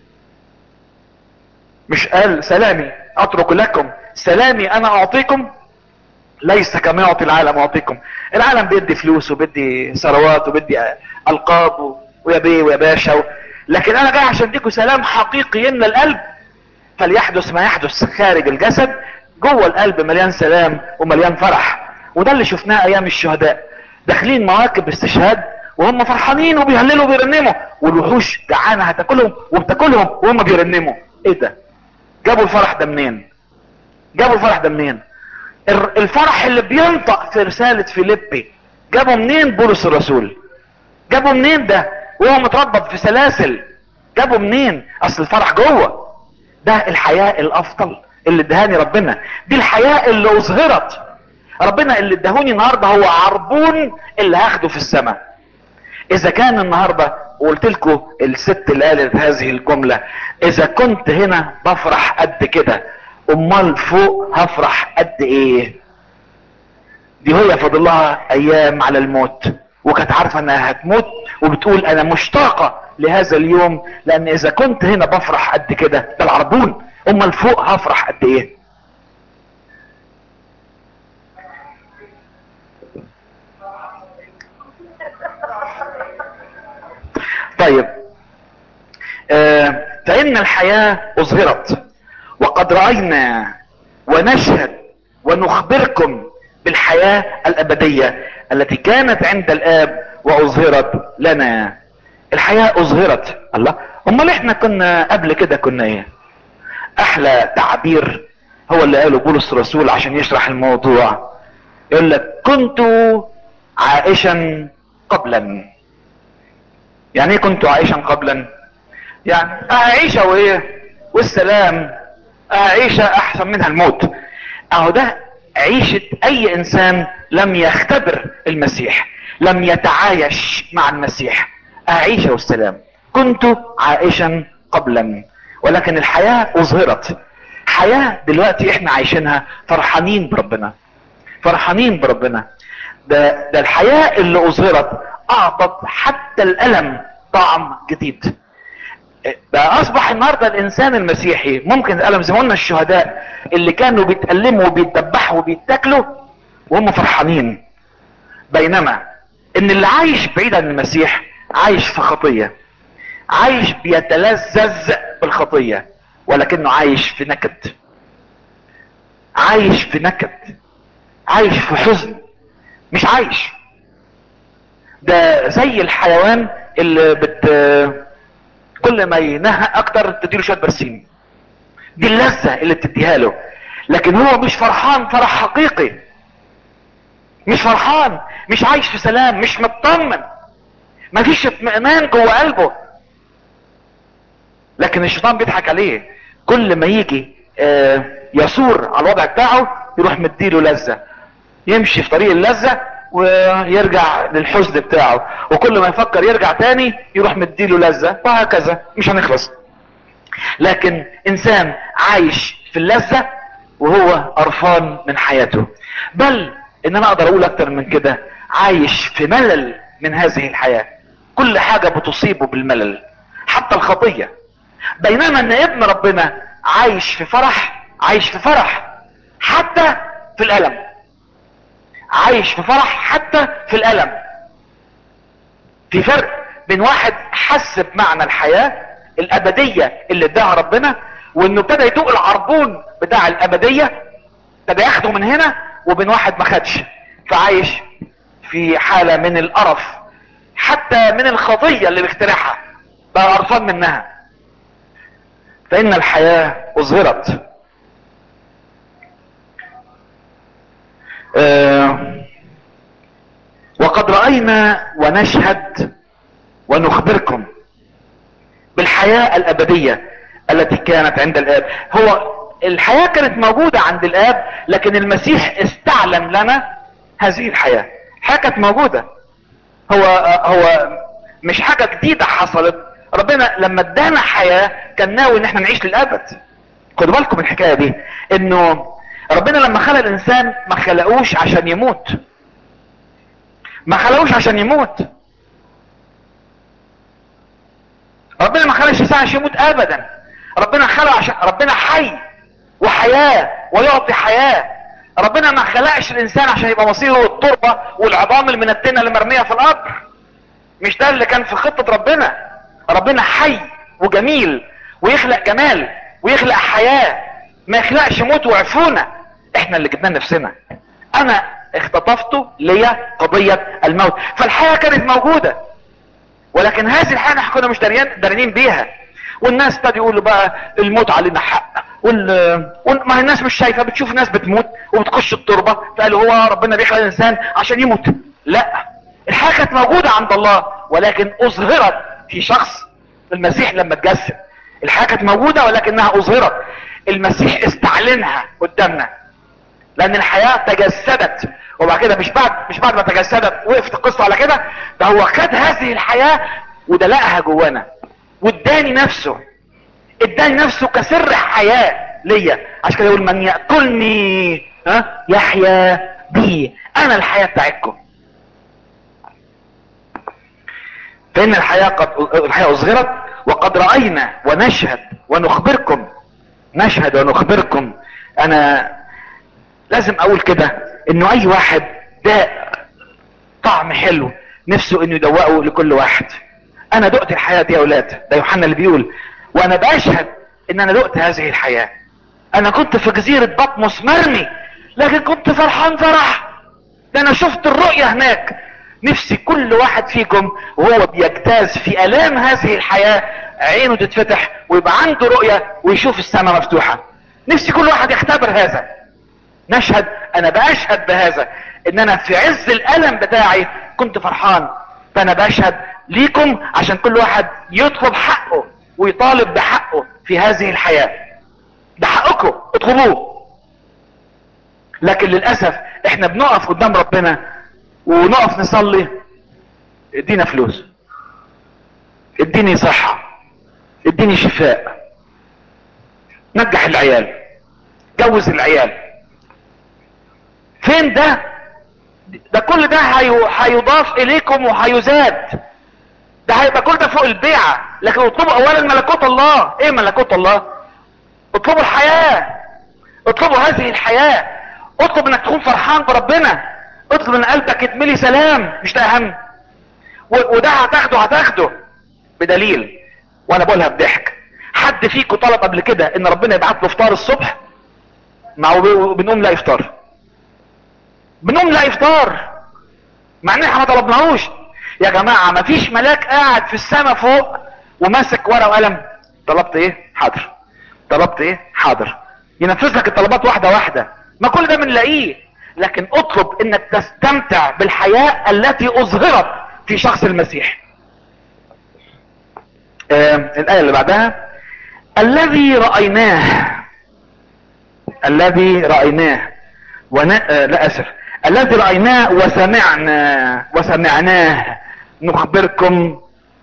مش قال سلامي اترك لكم سلامي انا اعطيكم ليس كما يعطي العالم اعطيكم العالم بيدي فلوس وبيدي ثروات وبيدي القاب ويا بيه ويا باشا و... لكن انا جاي عشان اديكم سلام حقيقي يملى القلب فليحدث ما يحدث خارج الجسد جوه القلب مليان سلام ومليان فرح وده اللي شفناه ايام الشهداء داخلين مواكب استشهاد وهم فرحانين وبيهللوا وبيرنموا والوحوش جعانه هتاكلهم وبتاكلهم وهم بيرنموا ايه ده جابوا الفرح ده منين جابوا الفرح ده منين الفرح اللي بينطق في رسالة فيليبي جابوا منين بولس الرسول جابوا منين ده وهو متربط في سلاسل جابوا منين اصل الفرح جوه ده الحياة الافضل اللي ادهاني ربنا دي الحياة اللي اظهرت ربنا اللي ادهوني النهاردة هو عربون اللي هاخده في السماء اذا كان النهاردة وقلت لكم الست اللي قالت هذه الجملة اذا كنت هنا بفرح قد كده امال فوق هفرح قد ايه دي هي فاضل لها ايام على الموت وكانت عارفه انها هتموت وبتقول انا مشتاقه لهذا اليوم لان اذا كنت هنا بفرح قد كده ده العربون امال فوق هفرح قد ايه طيب آه فان الحياه اظهرت وقد رأينا ونشهد ونخبركم بالحياة الأبدية التي كانت عند الآب وأظهرت لنا الحياة أظهرت الله أمال إحنا كنا قبل كده كنا إيه أحلى تعبير هو اللي قاله بولس الرسول عشان يشرح الموضوع يقول لك كنت عائشا قبلا يعني ايه كنت عائشا قبلا يعني عائشة وايه والسلام عيشة احسن منها الموت اهو ده عيشة اي انسان لم يختبر المسيح لم يتعايش مع المسيح عيشة والسلام كنت عائشا قبلا ولكن الحياة اظهرت حياة دلوقتي احنا عايشينها فرحانين بربنا فرحانين بربنا ده, ده الحياة اللي اظهرت اعطت حتى الالم طعم جديد بقى اصبح النهارده الانسان المسيحي ممكن قالوا زي ما قلنا الشهداء اللي كانوا بيتألموا وبيتذبحوا وبيتاكلوا وهم فرحانين بينما ان اللي عايش بعيد عن المسيح عايش في خطيه عايش بيتلذذ بالخطيه ولكنه عايش في نكد عايش في نكد عايش في حزن مش عايش ده زي الحيوان اللي بت كل ما ينهى اكتر تديله شويه برسيم دي اللذه اللي بتديها له لكن هو مش فرحان فرح حقيقي مش فرحان مش عايش في سلام مش مطمن مفيش اطمئنان جوه قلبه لكن الشيطان بيضحك عليه كل ما يجي آه يثور على الوضع بتاعه يروح مديله لذة يمشي في طريق اللذة ويرجع للحزن بتاعه وكل ما يفكر يرجع تاني يروح مديله لذة وهكذا مش هنخلص لكن انسان عايش في اللذة وهو قرفان من حياته بل ان انا اقدر اقول اكتر من كده عايش في ملل من هذه الحياة كل حاجة بتصيبه بالملل حتى الخطية بينما ان ابن ربنا عايش في فرح عايش في فرح حتى في الالم عايش في فرح حتى في الالم في فرق بين واحد حس بمعنى الحياة الابدية اللي اداها ربنا وانه ابتدى يدوق العربون بتاع الابدية ابتدى ياخده من هنا وبين واحد ما خدش فعايش في حالة من القرف حتى من الخطية اللي بيخترعها بقى قرفان منها فإن الحياة أظهرت آه وقد رأينا ونشهد ونخبركم بالحياة الأبدية التي كانت عند الآب هو الحياة كانت موجودة عند الآب لكن المسيح استعلن لنا هذه الحياة الحياة كانت موجودة هو هو مش حاجة جديدة حصلت ربنا لما ادانا حياة كان ناوي ان احنا نعيش للابد خدوا بالكم من الحكاية دي انه ربنا لما خلق الانسان ما خلقوش عشان يموت ما خلقوش عشان يموت ربنا ما خلقش الانسان عشان يموت ابدا ربنا خلق عشان ربنا حي وحياة ويعطي حياة ربنا ما خلقش الانسان عشان يبقى مصيره التربة والعظام المنتنة اللي مرمية في القبر مش ده اللي كان في خطة ربنا ربنا حي وجميل ويخلق جمال ويخلق حياة ما يخلقش موت وعفونة احنا اللي جبنا نفسنا انا اختطفته ليا قضية الموت فالحياة كانت موجودة ولكن هذه الحياة احنا كنا مش دارين بيها والناس ابتدوا يقولوا بقى الموت علينا حق وال... ما هي الناس مش شايفه بتشوف ناس بتموت وبتخش التربه فقالوا هو ربنا بيخلق الانسان عشان يموت لا الحياه كانت موجوده عند الله ولكن اظهرت في شخص المسيح لما اتجسد الحياه كانت موجوده ولكنها اظهرت المسيح استعلنها قدامنا لان الحياه تجسدت وبعد كده مش بعد مش بعد ما تجسدت وقفت القصه على كده ده هو خد هذه الحياه ودلقها جوانا واداني نفسه اداني نفسه كسر حياه ليا عشان كده يقول من ياكلني ها يحيا بي انا الحياه بتاعتكم فان الحياه قد الحياه اظهرت وقد راينا ونشهد ونخبركم نشهد ونخبركم انا لازم اقول كده انه اي واحد داق طعم حلو نفسه انه يدوقه لكل واحد انا دقت الحياه دي يا اولاد ده يوحنا اللي بيقول وانا بشهد ان انا دقت هذه الحياه انا كنت في جزيره بطمس مرمي لكن كنت فرحان فرح ده انا شفت الرؤيه هناك نفسي كل واحد فيكم وهو بيجتاز في الام هذه الحياه عينه تتفتح ويبقى عنده رؤيه ويشوف السماء مفتوحه نفسي كل واحد يختبر هذا نشهد انا بشهد بهذا ان انا في عز الالم بتاعي كنت فرحان فانا بشهد ليكم عشان كل واحد يطلب حقه ويطالب بحقه في هذه الحياة ده حقكم اطلبوه لكن للأسف احنا بنقف قدام ربنا ونقف نصلي ادينا فلوس اديني صحة اديني شفاء نجح العيال جوز العيال فين ده ده كل ده هيضاف اليكم وهيزاد ده هيبقى كل ده فوق البيعة لكن اطلبوا اولا ملكوت الله ايه ملكوت الله اطلبوا الحياة اطلبوا هذه الحياة اطلب انك تكون فرحان بربنا اطلب ان قلبك يتملي سلام مش ده اهم و- وده هتاخده هتاخده بدليل وانا بقولها بضحك حد فيكم طلب قبل كده ان ربنا يبعت له فطار الصبح ما هو بنقوم لا افطار بنقوم لا افطار مع ان احنا ما طلبناهوش يا جماعة ما فيش ملاك قاعد في السماء فوق وماسك ورقة وقلم طلبت ايه حاضر طلبت ايه حاضر ينفذ لك الطلبات واحدة واحدة ما كل ده بنلاقيه لكن اطلب انك تستمتع بالحياة التي اظهرت في شخص المسيح آه الاية اللي بعدها الذي رأيناه الذي رأيناه ونا... آه لا اسف الذي رأيناه وسمعنا وسمعناه نخبركم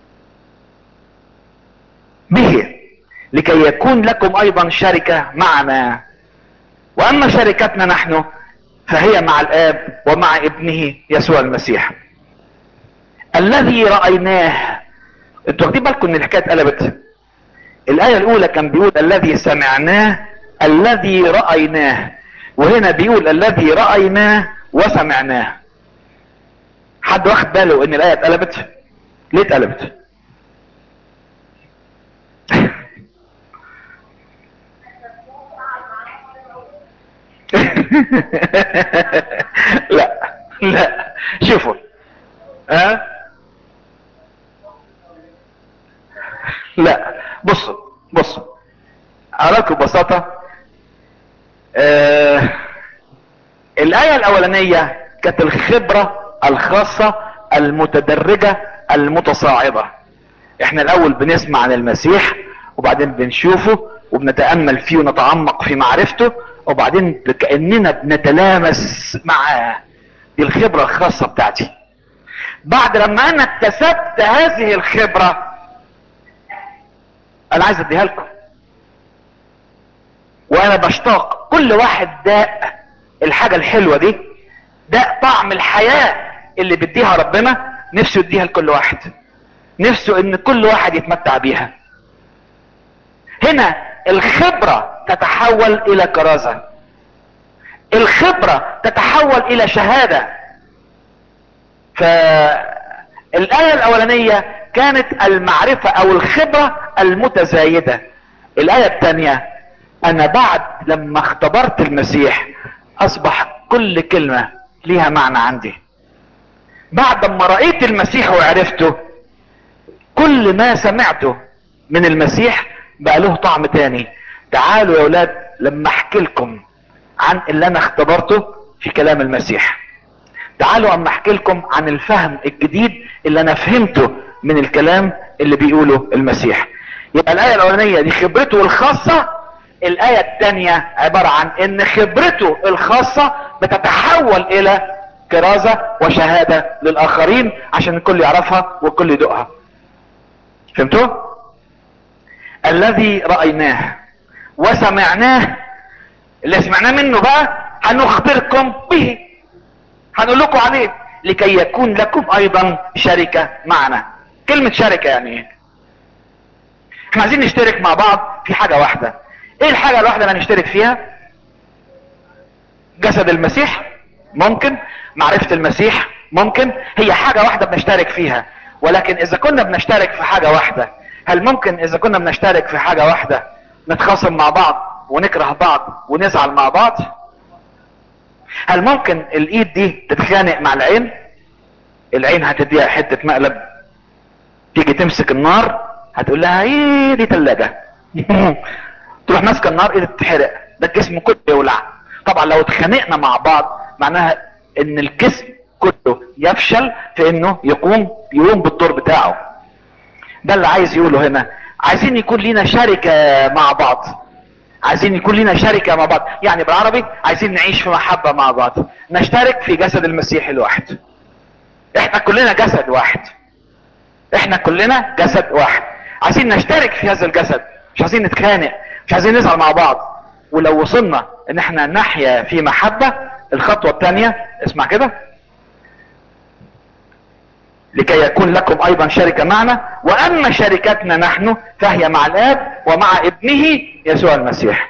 به لكي يكون لكم ايضا شركة معنا واما شركتنا نحن فهي مع الاب ومع ابنه يسوع المسيح الذي رأيناه انتوا واخدين بالكم ان الحكايه اتقلبت الايه الاولى كان بيقول الذي سمعناه الذي رايناه وهنا بيقول الذي رايناه وسمعناه حد واخد باله ان الايه اتقلبت ليه اتقلبت لا لا شوفوا ها أه؟ لا بصوا بصوا اراكم ببساطة آه الاية الاولانية كانت الخبرة الخاصة المتدرجة المتصاعدة احنا الاول بنسمع عن المسيح وبعدين بنشوفه وبنتأمل فيه ونتعمق في معرفته وبعدين كأننا بنتلامس معاه دي الخبرة الخاصة بتاعتي بعد لما انا اكتسبت هذه الخبرة انا عايز اديها لكم وانا بشتاق كل واحد داق الحاجة الحلوة دي داق طعم الحياة اللي بيديها ربنا نفسه يديها لكل واحد نفسه ان كل واحد يتمتع بيها هنا الخبرة تتحول الى كرازة الخبرة تتحول الى شهادة فالآية الاولانية كانت المعرفة او الخبرة المتزايدة الآية الثانية انا بعد لما اختبرت المسيح اصبح كل كلمة ليها معنى عندي بعد ما رأيت المسيح وعرفته كل ما سمعته من المسيح بقى له طعم تاني تعالوا يا ولاد لما احكي لكم عن اللي انا اختبرته في كلام المسيح تعالوا اما احكي لكم عن الفهم الجديد اللي انا فهمته من الكلام اللي بيقوله المسيح يبقى الايه الاولانيه دي خبرته الخاصه الايه الثانيه عباره عن ان خبرته الخاصه بتتحول الى كرازه وشهاده للاخرين عشان الكل يعرفها والكل يدوقها فهمتوا الذي رايناه وسمعناه اللي سمعناه منه بقى هنخبركم به هنقول لكم عليه لكي يكون لكم ايضا شركة معنا كلمة شركة يعني ايه احنا عايزين نشترك مع بعض في حاجة واحدة ايه الحاجة الواحدة اللي هنشترك فيها جسد المسيح ممكن معرفة المسيح ممكن هي حاجة واحدة بنشترك فيها ولكن اذا كنا بنشترك في حاجة واحدة هل ممكن اذا كنا بنشترك في حاجة واحدة نتخاصم مع بعض ونكره بعض ونزعل مع بعض هل ممكن الايد دي تتخانق مع العين العين هتديها حتة مقلب تيجي تمسك النار هتقول لها ايه دي تلاجة تروح ماسكه النار ايدك تتحرق ده الجسم كله يولع طبعا لو اتخانقنا مع بعض معناها ان الجسم كله يفشل في انه يقوم يقوم بالدور بتاعه ده اللي عايز يقوله هنا عايزين يكون لينا شركة مع بعض عايزين يكون لنا شركة مع بعض يعني بالعربي عايزين نعيش في محبة مع بعض نشترك في جسد المسيح الواحد احنا كلنا جسد واحد احنا كلنا جسد واحد عايزين نشترك في هذا الجسد مش عايزين نتخانق مش عايزين نزعل مع بعض ولو وصلنا ان احنا نحيا في محبة الخطوة الثانية اسمع كده لكي يكون لكم ايضا شركة معنا واما شركتنا نحن فهي مع الاب ومع ابنه يسوع المسيح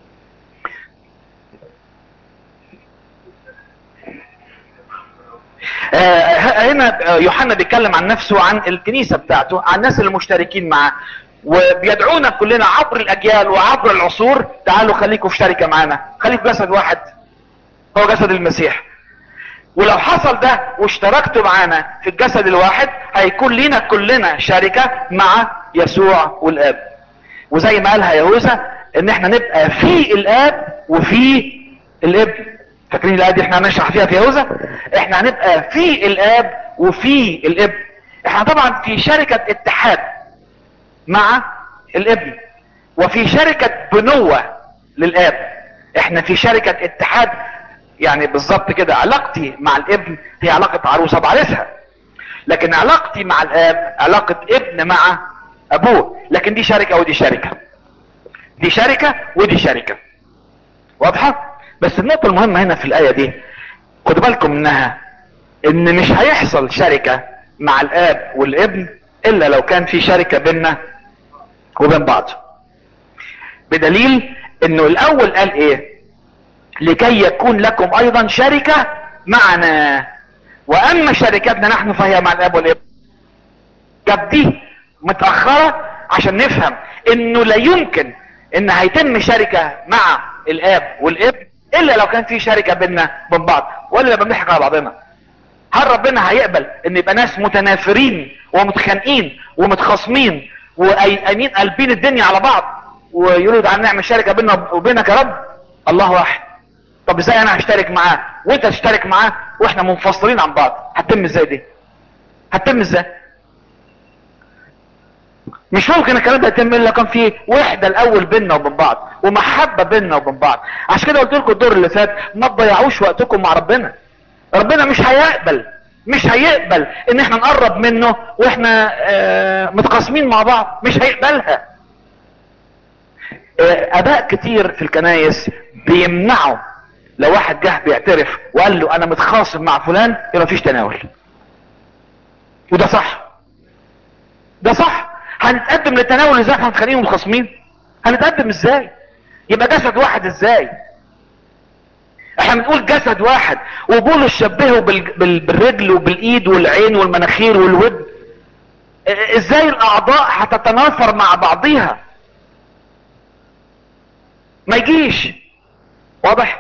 آه هنا يوحنا بيتكلم عن نفسه وعن الكنيسة بتاعته عن الناس المشتركين معاه وبيدعونا كلنا عبر الاجيال وعبر العصور تعالوا خليكم في شركة معانا خليكم جسد واحد هو جسد المسيح ولو حصل ده واشتركتوا معانا في الجسد الواحد هيكون لينا كلنا شركة مع يسوع والاب وزي ما قالها يهوذا ان احنا نبقى في الاب وفي الابن فاكرين الايه دي احنا هنشرح فيها في يهوذا احنا هنبقى في الاب وفي الابن احنا طبعا في شركة اتحاد مع الابن وفي شركة بنوة للاب احنا في شركة اتحاد يعني بالظبط كده علاقتي مع الابن هي علاقة عروسة بعرسها لكن علاقتي مع الاب علاقة ابن مع ابوه لكن دي شركة ودي شركة دي شركة ودي شركة واضحة بس النقطة المهمة هنا في الآية دي خدوا بالكم منها ان مش هيحصل شركة مع الاب والابن الا لو كان في شركة بيننا وبين بعض بدليل انه الاول قال ايه لكي يكون لكم ايضا شركة معنا واما شركتنا نحن فهي مع الاب والابن جاب دي متأخرة عشان نفهم انه لا يمكن ان هيتم شركة مع الاب والابن الا لو كان في شركة بيننا وبين بعض ولا لما بنضحك على بعضنا هل ربنا هيقبل ان يبقى ناس متنافرين ومتخانقين ومتخاصمين وقايمين قلبين الدنيا على بعض ويقولوا تعالى نعمل شركة بيننا وبينك يا رب الله واحد طب ازاي انا هشترك معاه وانت تشترك معاه واحنا منفصلين عن بعض هتتم ازاي دي هتتم ازاي مش ممكن الكلام ده يتم الا كان في وحده الاول بيننا وبين بعض ومحبه بيننا وبين بعض عشان كده قلت لكم الدور اللي فات ما تضيعوش وقتكم مع ربنا ربنا مش هيقبل مش هيقبل ان احنا نقرب منه واحنا آه متقاسمين مع بعض مش هيقبلها آه اباء كتير في الكنايس بيمنعوا لو واحد جه بيعترف وقال له انا متخاصم مع فلان يبقى مفيش تناول وده صح ده صح هنتقدم للتناول ازاي احنا متخانقين ومتخاصمين هنتقدم ازاي يبقى جسد واحد ازاي احنا بنقول جسد واحد وبولس شبهه بال... بال... بالرجل وبالايد والعين والمناخير والود ازاي الاعضاء هتتنافر مع بعضيها ما يجيش واضح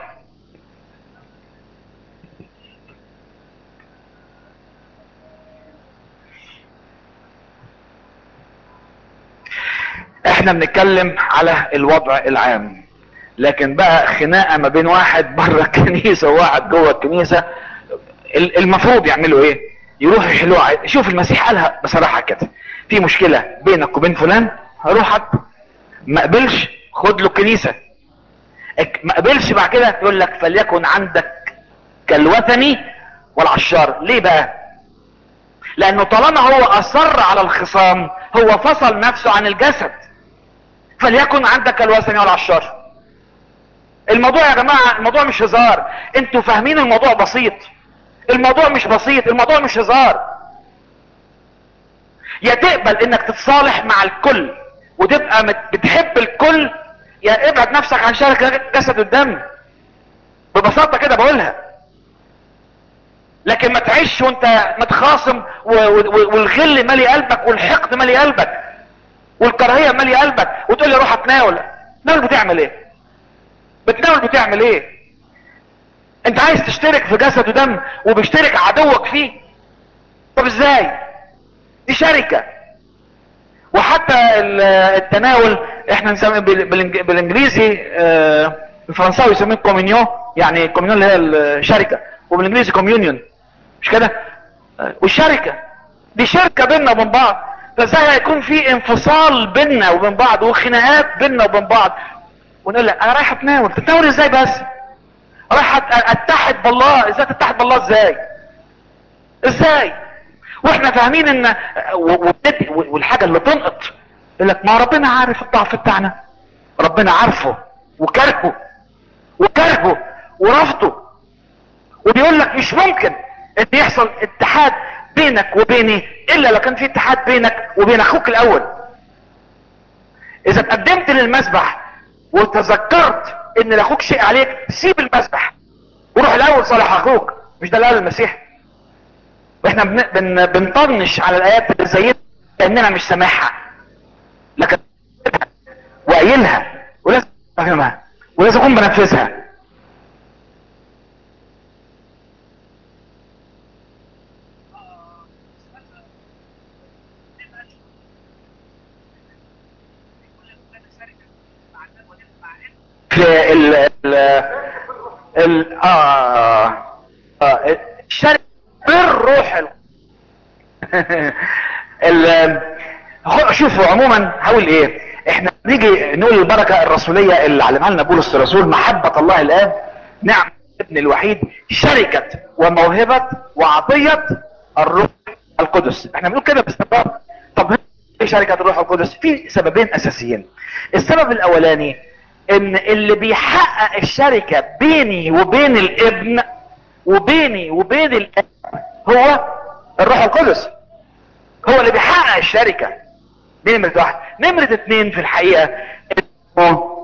احنا بنتكلم على الوضع العام لكن بقى خناقه ما بين واحد بره الكنيسه وواحد جوه الكنيسه المفروض يعملوا ايه يروحوا يحلوها شوف المسيح قالها بصراحه كده في مشكله بينك وبين فلان روح ما قبلش خد له الكنيسه ما قبلش بعد كده يقول لك فليكن عندك كالوثني والعشار ليه بقى لانه طالما هو اصر على الخصام هو فصل نفسه عن الجسد فليكن عندك الوثني والعشار الموضوع يا جماعة الموضوع مش هزار انتوا فاهمين الموضوع بسيط الموضوع مش بسيط الموضوع مش هزار يا تقبل انك تتصالح مع الكل وتبقى بتحب الكل يا ابعد نفسك عن شركة جسد الدم ببساطة كده بقولها لكن ما تعيش وانت متخاصم والغل مالي قلبك والحقد مالي قلبك والكراهية مالي قلبك وتقول لي روح اتناول تناول بتعمل ايه بتناول بتعمل ايه انت عايز تشترك في جسد ودم وبيشترك عدوك فيه طب ازاي دي شركة وحتى التناول احنا نسمي بالانجليزي الفرنساوي يسميه كومينيون يعني كومينيون اللي هي الشركة وبالانجليزي كوميونيون مش كده والشركة دي شركة بيننا وبين بعض فازاي هيكون في انفصال بيننا وبين بعض وخناقات بيننا وبين بعض ونقول لك انا رايح اتناول تتناول ازاي بس رايح اتحد بالله ازاي تتحد بالله ازاي ازاي واحنا فاهمين ان والحاجة اللي تنقط يقول لك ما ربنا عارف الضعف بتاعنا ربنا عارفه وكرهه وكرهه ورفضه وبيقول لك مش ممكن ان يحصل اتحاد بينك وبيني الا لو كان في اتحاد بينك وبين اخوك الاول اذا تقدمت للمسبح وتذكرت ان لاخوك شيء عليك سيب المسبح وروح الاول صالح اخوك مش ده اللي قال المسيح واحنا بن... بن... بنطنش على الايات اللي زي دي كاننا مش سامعها لكن وقايلها ولازم افهمها ولازم اكون بنفذها ال ال ال اه اه الشركة بالروح ال ال خ- شوفوا عموما هقول ايه احنا نيجي نقول البركة الرسولية اللي علمها لنا بولس الرسول محبة الله الاب نعم ابن الوحيد شركة وموهبة وعطية الروح القدس احنا بنقول كده باستمرار طب ليه شركة الروح القدس في سببين اساسيين السبب الاولاني ان اللي بيحقق الشركة بيني وبين الابن وبيني وبين الاب هو الروح القدس هو اللي بيحقق الشركة دي نمرة واحد نمرة اتنين في الحقيقة إنه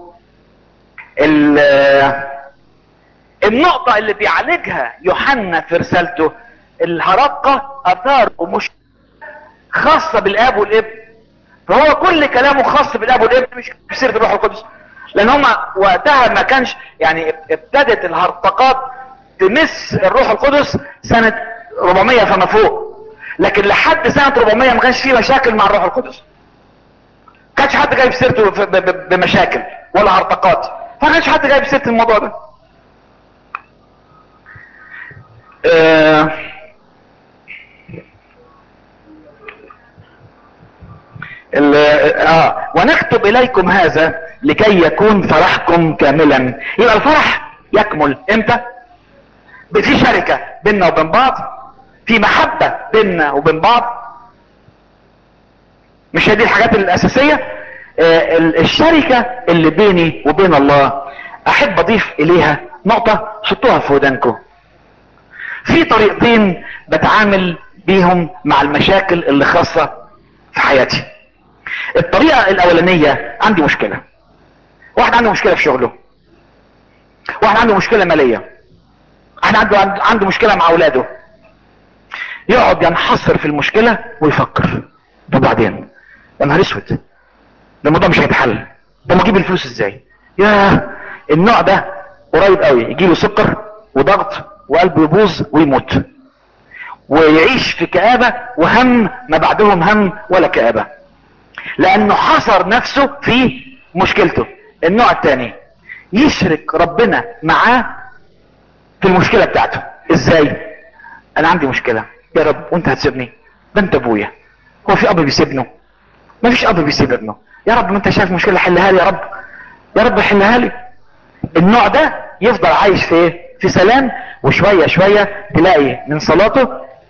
ال- النقطة اللي بيعالجها يوحنا في رسالته الهرقة اثار ومش خاصة بالاب والابن فهو كل كلامه خاص بالاب والابن مش بسيرة الروح القدس لان هما وقتها ما كانش يعني ابتدت الهرطقات تمس الروح القدس سنة 400 فما فوق لكن لحد سنة 400 ما كانش فيه مشاكل مع الروح القدس كانش حد جايب سيرته ب- ب- بمشاكل ولا هرطقات فما كانش حد جايب سيرة الموضوع ده آه ال- اه ونكتب اليكم هذا لكي يكون فرحكم كاملا يبقى الفرح يكمل امتى في شركة بيننا وبين بعض في محبة بيننا وبين بعض مش هي دي الحاجات الاساسية آه ال- الشركة اللي بيني وبين الله احب اضيف اليها نقطة حطوها في ودانكم في طريقتين بتعامل بيهم مع المشاكل اللي خاصة في حياتي الطريقة الاولانية عندي مشكلة واحد عنده مشكلة في شغله واحد عنده مشكلة مالية واحد عنده عنده مشكلة مع اولاده يقعد ينحصر في المشكلة ويفكر طب بعدين يا نهار اسود ده الموضوع مش هيتحل طب اجيب الفلوس ازاي يا النوع ده قريب قوي يجيله سكر وضغط وقلبه يبوظ ويموت ويعيش في كآبة وهم ما بعدهم هم ولا كآبة لانه حصر نفسه في مشكلته النوع الثاني يشرك ربنا معاه في المشكلة بتاعته ازاي انا عندي مشكلة يا رب وانت هتسيبني ده انت ابويا هو في اب بيسيب ابنه ما فيش اب بيسيب ابنه يا رب ما انت شايف مشكلة حلها لي يا رب يا رب حلها لي النوع ده يفضل عايش في ايه في سلام وشوية شوية تلاقي من صلاته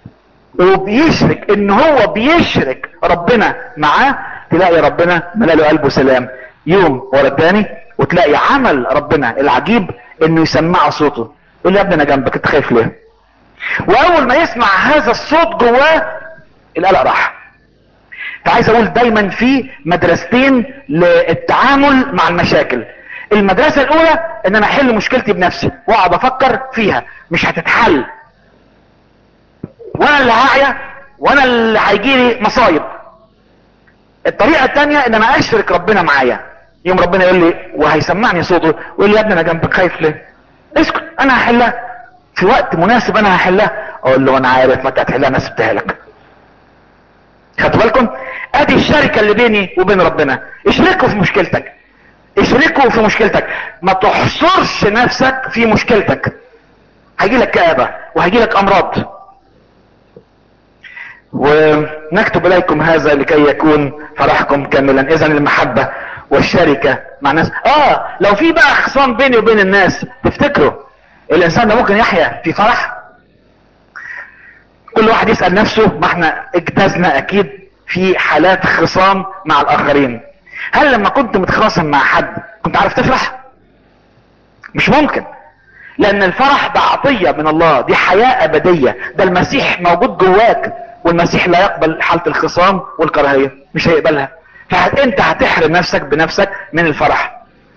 وبيشرك ان هو بيشرك ربنا معاه تلاقي ربنا ملاله قلبه سلام يوم ورا التاني وتلاقي عمل ربنا العجيب انه يسمع صوته يقول له يا ابني انا جنبك انت خايف ليه واول ما يسمع هذا الصوت جواه القلق راح فعايز اقول دايما في مدرستين للتعامل مع المشاكل المدرسة الاولى ان انا احل مشكلتي بنفسي واقعد افكر فيها مش هتتحل وانا اللي هعيا وانا اللي هيجي لي مصايب الطريقة التانية ان انا اشرك ربنا معايا يوم ربنا يقول لي وهيسمعني صوته ويقول لي يا ابني انا جنبك خايف ليه اسكت انا هحلها في وقت مناسب انا هحلها اقول له انا عارف متى هتحلها انا سبتها لك خدوا بالكم ادي الشركة اللي بيني وبين ربنا اشركوا في مشكلتك اشركوا في مشكلتك ما تحصرش نفسك في مشكلتك هيجي لك كآبة وهيجي لك امراض ونكتب اليكم هذا لكي يكون فرحكم كاملا اذا المحبة والشركة مع الناس اه لو في بقى خصام بيني وبين الناس تفتكروا الانسان ده ممكن يحيا في فرح كل واحد يسأل نفسه ما احنا اجتزنا اكيد في حالات خصام مع الاخرين هل لما كنت متخاصم مع حد كنت عارف تفرح مش ممكن لان الفرح ده عطية من الله دي حياة ابدية ده المسيح موجود جواك والمسيح لا يقبل حالة الخصام والكراهية مش هيقبلها فانت هتحرم نفسك بنفسك من الفرح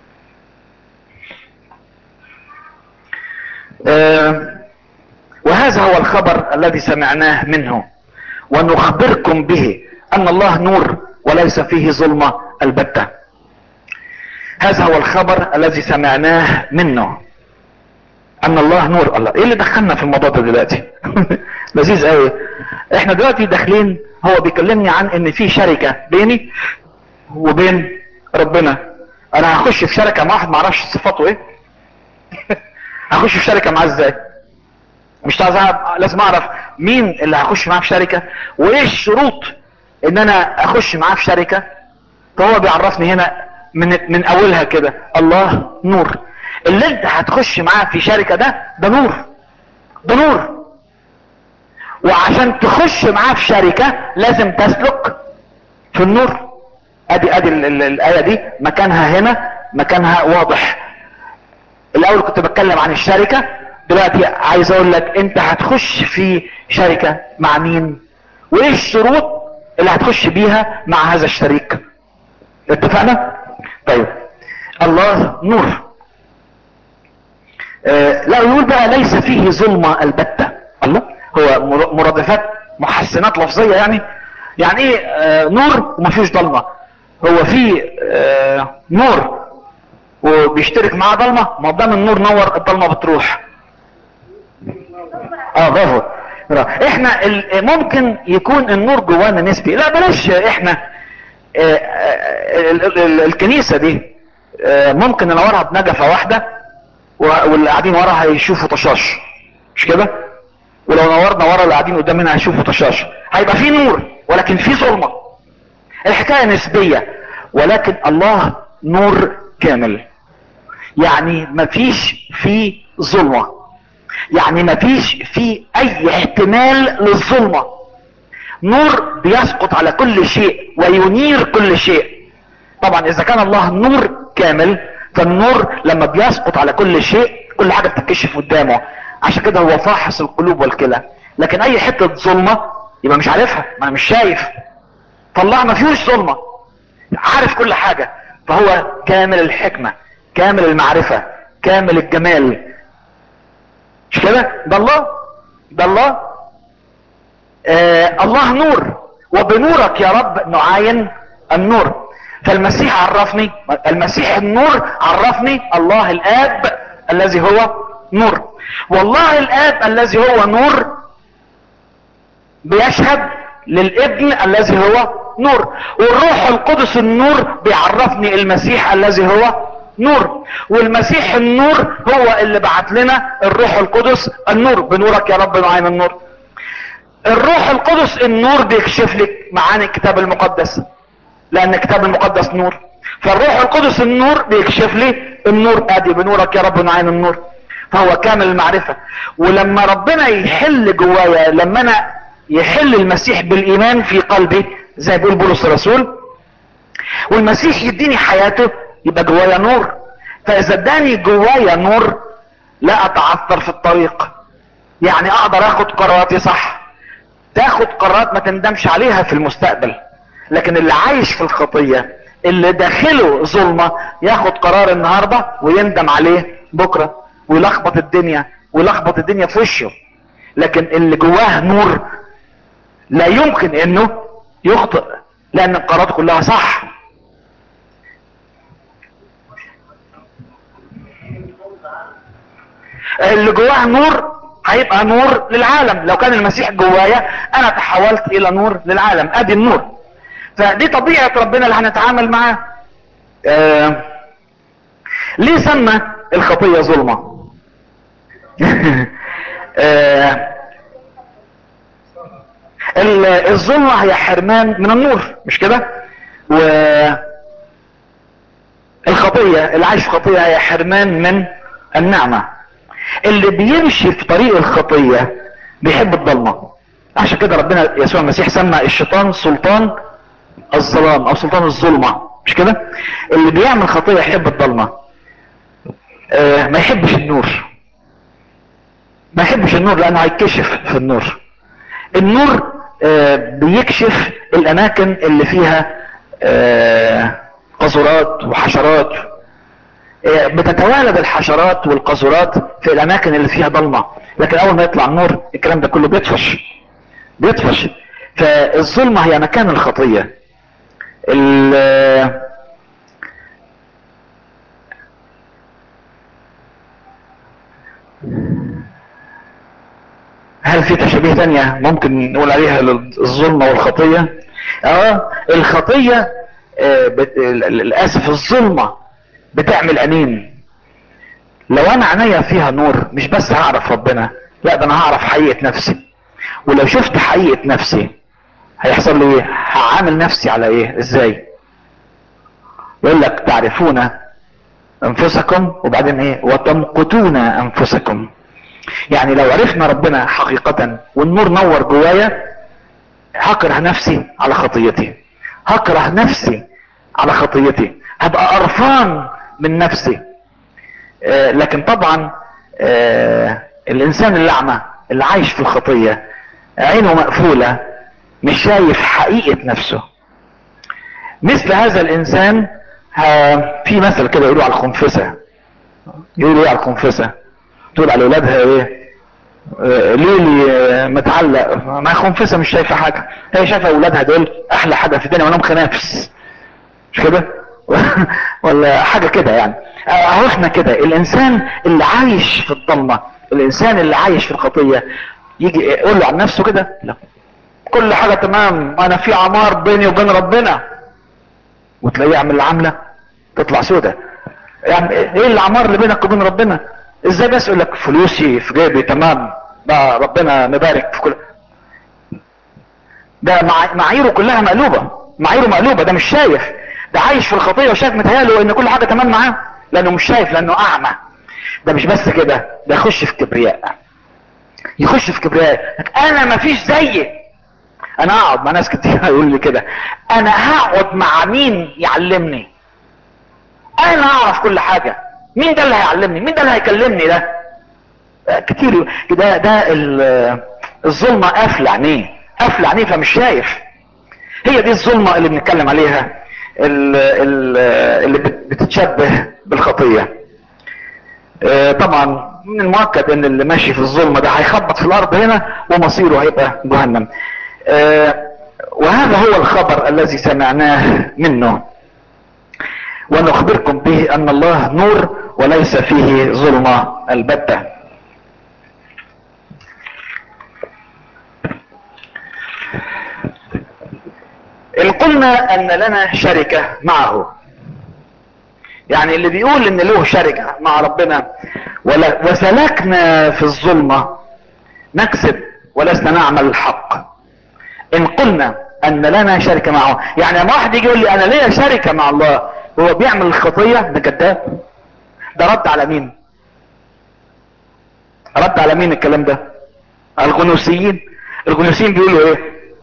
آه وهذا هو الخبر الذي سمعناه منه ونخبركم به ان الله نور وليس فيه ظلمة البتة هذا هو الخبر الذي سمعناه منه ان الله نور الله ايه اللي دخلنا في الموضوع ده دلوقتي لذيذ قوي احنا دلوقتي داخلين هو بيكلمني عن ان في شركة بيني وبين ربنا انا هخش في شركة مع واحد معرفش صفاته ايه هخش في شركة معاه ازاي مش لازم اعرف مين اللي هخش معاه في شركة وايه الشروط ان انا اخش معاه في شركة فهو بيعرفني هنا من من اولها كده الله نور اللي انت هتخش معاه في شركة ده ده نور ده نور وعشان تخش معاه في شركة لازم تسلك في النور ادي ادي ال ال الايه دي مكانها هنا مكانها واضح الاول كنت بتكلم عن الشركة دلوقتي عايز اقول لك انت هتخش في شركة مع مين وايه الشروط اللي هتخش بيها مع هذا الشريك اتفقنا طيب الله نور آه لا يقول بقى ليس فيه ظلمة البتة الله هو مرادفات محسنات لفظية يعني يعني ايه آه نور ومفيش ضلمة هو في آه نور وبيشترك معاه ضلمة ما دام النور نور الضلمة بتروح اه برافو احنا ممكن يكون النور جوانا نسبي لا بلاش احنا الكنيسة دي ممكن ننورها بنجفة واحدة واللي قاعدين وراها هيشوفوا طشاش مش كده ولو نورنا ورا اللي قاعدين قدامنا هيشوفوا طشاش هيبقى في نور ولكن في ظلمة الحكاية نسبية ولكن الله نور كامل يعني مفيش في ظلمة يعني مفيش في اي احتمال للظلمة نور بيسقط على كل شيء وينير كل شيء طبعا اذا كان الله نور كامل فالنور لما بيسقط على كل شيء كل حاجة بتتكشف قدامه عشان كده هو فاحص القلوب والكلى لكن اي حتة ظلمة يبقى مش عارفها ما انا مش شايف فالله ما فيهوش ظلمة عارف كل حاجة فهو كامل الحكمة كامل المعرفة كامل الجمال مش كده ده الله ده الله آه الله نور وبنورك يا رب نعاين النور فالمسيح عرفني المسيح النور عرفني الله الاب الذي هو نور والله الاب الذي هو نور بيشهد للابن الذي هو نور والروح القدس النور بيعرفني المسيح الذي هو نور والمسيح النور هو اللي بعت لنا الروح القدس النور بنورك يا رب نعين النور الروح القدس النور بيكشف لك معاني الكتاب المقدس لان الكتاب المقدس نور فالروح القدس النور بيكشف لي النور ادي بنورك يا رب نعين النور فهو كامل المعرفة ولما ربنا يحل جوايا لما انا يحل المسيح بالايمان في قلبي زي بيقول بولس الرسول والمسيح يديني حياته يبقى جوايا نور فاذا اداني جوايا نور لا اتعثر في الطريق يعني اقدر اخد قراراتي صح تاخد قرارات ما تندمش عليها في المستقبل لكن اللي عايش في الخطية اللي داخله ظلمة ياخد قرار النهاردة ويندم عليه بكرة ويلخبط الدنيا ويلخبط الدنيا في وشه لكن اللي جواه نور لا يمكن انه يخطئ لان القرارات كلها صح اللي جواه نور هيبقى نور للعالم لو كان المسيح جوايا انا تحولت الى نور للعالم ادي النور فدي طبيعة ربنا اللي هنتعامل معاه آه ليه سمى الخطية ظلمة آه الظلمة هي حرمان من النور مش كده و الخطية اللي عايش في خطية هي حرمان من النعمة اللي بيمشي في طريق الخطية بيحب الضلمة عشان كده ربنا يسوع المسيح سمى الشيطان سلطان الظلام او سلطان الظلمة مش كده اللي بيعمل خطية يحب الضلمة آه ما يحبش النور ما يحبش النور لانه هيتكشف في النور النور آه، بيكشف الاماكن اللي فيها آه، قذرات وحشرات آه، بتتوالد الحشرات والقذرات في الاماكن اللي فيها ضلمه لكن اول ما يطلع النور الكلام ده كله بيطفش بيطفش فالظلمه هي مكان الخطيه ال- هل في تشابيه تانية ممكن نقول عليها للظلمة والخطية اه الخطية آه بت... للأسف الظلمة بتعمل أنين لو أنا عينيا فيها نور مش بس هعرف ربنا لا ده أنا هعرف حقيقة نفسي ولو شفت حقيقة نفسي هيحصل لي ايه هعامل نفسي على ايه ازاي يقول لك تعرفون انفسكم وبعدين ايه وتمقتون انفسكم يعني لو عرفنا ربنا حقيقة والنور نور جوايا هكره نفسي على خطيتي هكره نفسي على خطيتي هبقى قرفان من نفسي آه لكن طبعا آه الانسان اللعمة اللي عايش في الخطية عينه مقفولة مش شايف حقيقة نفسه مثل هذا الانسان ها في مثل كده يقولوا على الخنفسة يقولوا ايه على الخنفسة تقول على اولادها ايه آه، ليلي آه، متعلق ما خنفسه مش شايفه حاجه هي شايفه اولادها دول احلى حاجه في الدنيا وانا مخنافس مش كده ولا حاجه كده يعني آه، اهو احنا كده الانسان اللي عايش في الضلمه الانسان اللي عايش في الخطيه يجي يقول له عن نفسه كده لا كل حاجه تمام انا في عمار بيني وبين ربنا وتلاقيه يعمل العمله تطلع سودة يعني ايه العمار اللي بينك وبين ربنا ازاي بس يقول لك فلوسي في جيبي تمام ده ربنا مبارك في كل ده مع... معاييره كلها مقلوبة معاييره مقلوبة ده مش شايف ده عايش في الخطية وشايف متهيأله ان كل حاجة تمام معاه لانه مش شايف لانه اعمى ده مش بس كده ده يخش في كبرياء يخش في كبرياء انا مفيش زيي انا اقعد مع ناس كتير يقول لي كده انا هقعد مع مين يعلمني انا اعرف كل حاجة مين ده اللي هيعلمني مين ده اللي هيكلمني ده آه، كتير ده ده ال- الظلمة قافلة عينيه قافلة عينيه فمش شايف هي دي الظلمة اللي بنتكلم عليها ال- ال- اللي بت- بتتشبه بالخطية آه، طبعا من المؤكد ان اللي ماشي في الظلمة ده هيخبط في الارض هنا ومصيره هيبقى جهنم آه، وهذا هو الخبر الذي سمعناه منه ونخبركم به ان الله نور وليس فيه ظلمة البتة ان قلنا ان لنا شركة معه يعني اللي بيقول ان له شركة مع ربنا ولا وسلكنا في الظلمة نكسب ولسنا نعمل الحق ان قلنا ان لنا شركة معه يعني لما واحد يجي يقول لي انا ليا شركة مع الله هو بيعمل الخطية ده كذاب ده رد على مين رد على مين الكلام ده الغنوسيين الغنوسيين بيقولوا ايه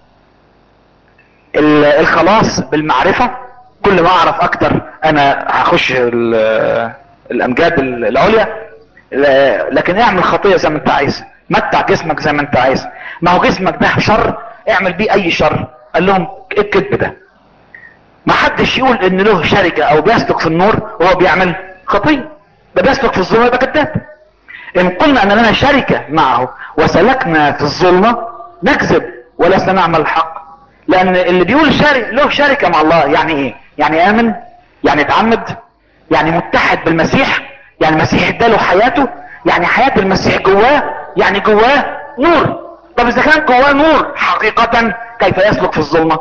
ال- الخلاص بالمعرفة كل ما اعرف اكتر انا هخش ال- الامجاد العليا ل- لكن اعمل خطية زي ما انت عايز متع جسمك زي ما انت عايز ما هو جسمك ده شر اعمل بيه اي شر قال لهم ايه الكذب ده ما حدش يقول ان له شركة او بيسلك في النور وهو بيعمل خطية ده بيسلك في الظلمة يبقى كذاب ان قلنا ان لنا شركة معه وسلكنا في الظلمة نكذب ولسنا نعمل الحق لان اللي بيقول شارك له شركة مع الله يعني ايه يعني امن يعني اتعمد يعني متحد بالمسيح يعني المسيح اداله حياته يعني حياة المسيح جواه يعني جواه نور طب اذا كان جواه نور حقيقة كيف يسلك في الظلمة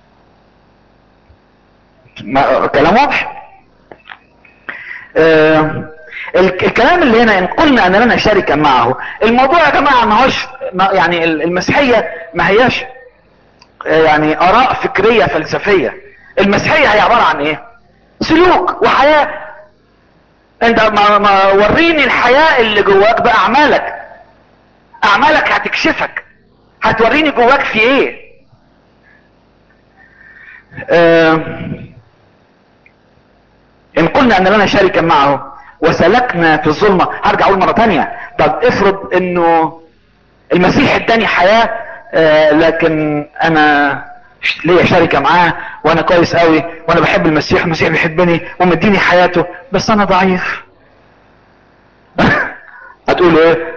ما كلام واضح آه ال- الكلام اللي هنا ان قلنا ان لنا شركة معه الموضوع يا جماعة ما هوش ما يعني ال- المسيحية ما هياش آه، يعني اراء فكرية فلسفية المسيحية هي عبارة عن ايه سلوك وحياة انت ما, ما وريني الحياة اللي جواك باعمالك اعمالك هتكشفك هتوريني جواك في ايه آه ان قلنا ان لنا شركا معه وسلكنا في الظلمة هرجع اقول مرة تانية طب افرض انه المسيح اداني حياة آه لكن انا ش- ليا شركة معاه وانا كويس قوي وانا بحب المسيح المسيح بيحبني ومديني حياته بس انا ضعيف هتقولوا ايه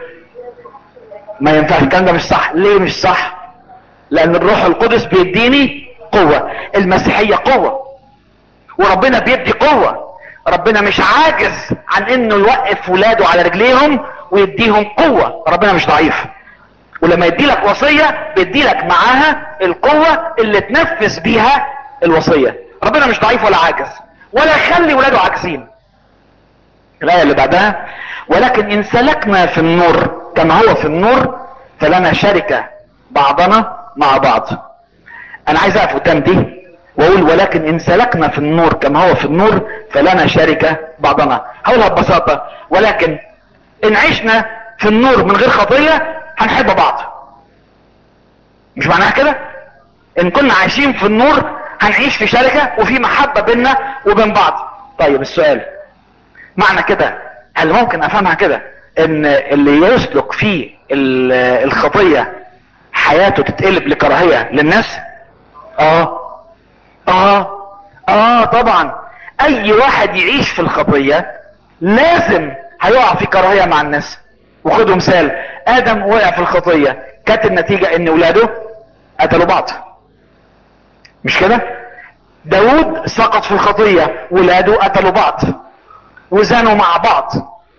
ما ينفعش الكلام ده مش صح ليه مش صح لان الروح القدس بيديني قوة المسيحية قوة وربنا بيدي قوة ربنا مش عاجز عن انه يوقف ولاده على رجليهم ويديهم قوة ربنا مش ضعيف ولما يديلك وصية بيديلك معاها القوة اللي تنفذ بيها الوصية ربنا مش ضعيف ولا عاجز ولا يخلي ولاده عاجزين الآية اللي بعدها ولكن إن سلكنا في النور كما هو في النور فلنا شركة بعضنا مع بعض أنا عايز أقف قدام دي وأقول ولكن إن سلكنا في النور كما هو في النور فلنا شركة بعضنا هقولها ببساطة ولكن إن عشنا في النور من غير خطية هنحب بعض مش معناها كده إن كنا عايشين في النور هنعيش في شركة وفي محبة بيننا وبين بعض طيب السؤال معنى كده هل ممكن افهمها كده ان اللي يسلك في ال- الخطية حياته تتقلب لكراهية للناس اه اه اه طبعا اي واحد يعيش في الخطية لازم هيقع في كراهية مع الناس وخدوا مثال ادم وقع في الخطية كانت النتيجة ان ولاده قتلوا بعض مش كده داود سقط في الخطية ولاده قتلوا بعض وزانوا مع بعض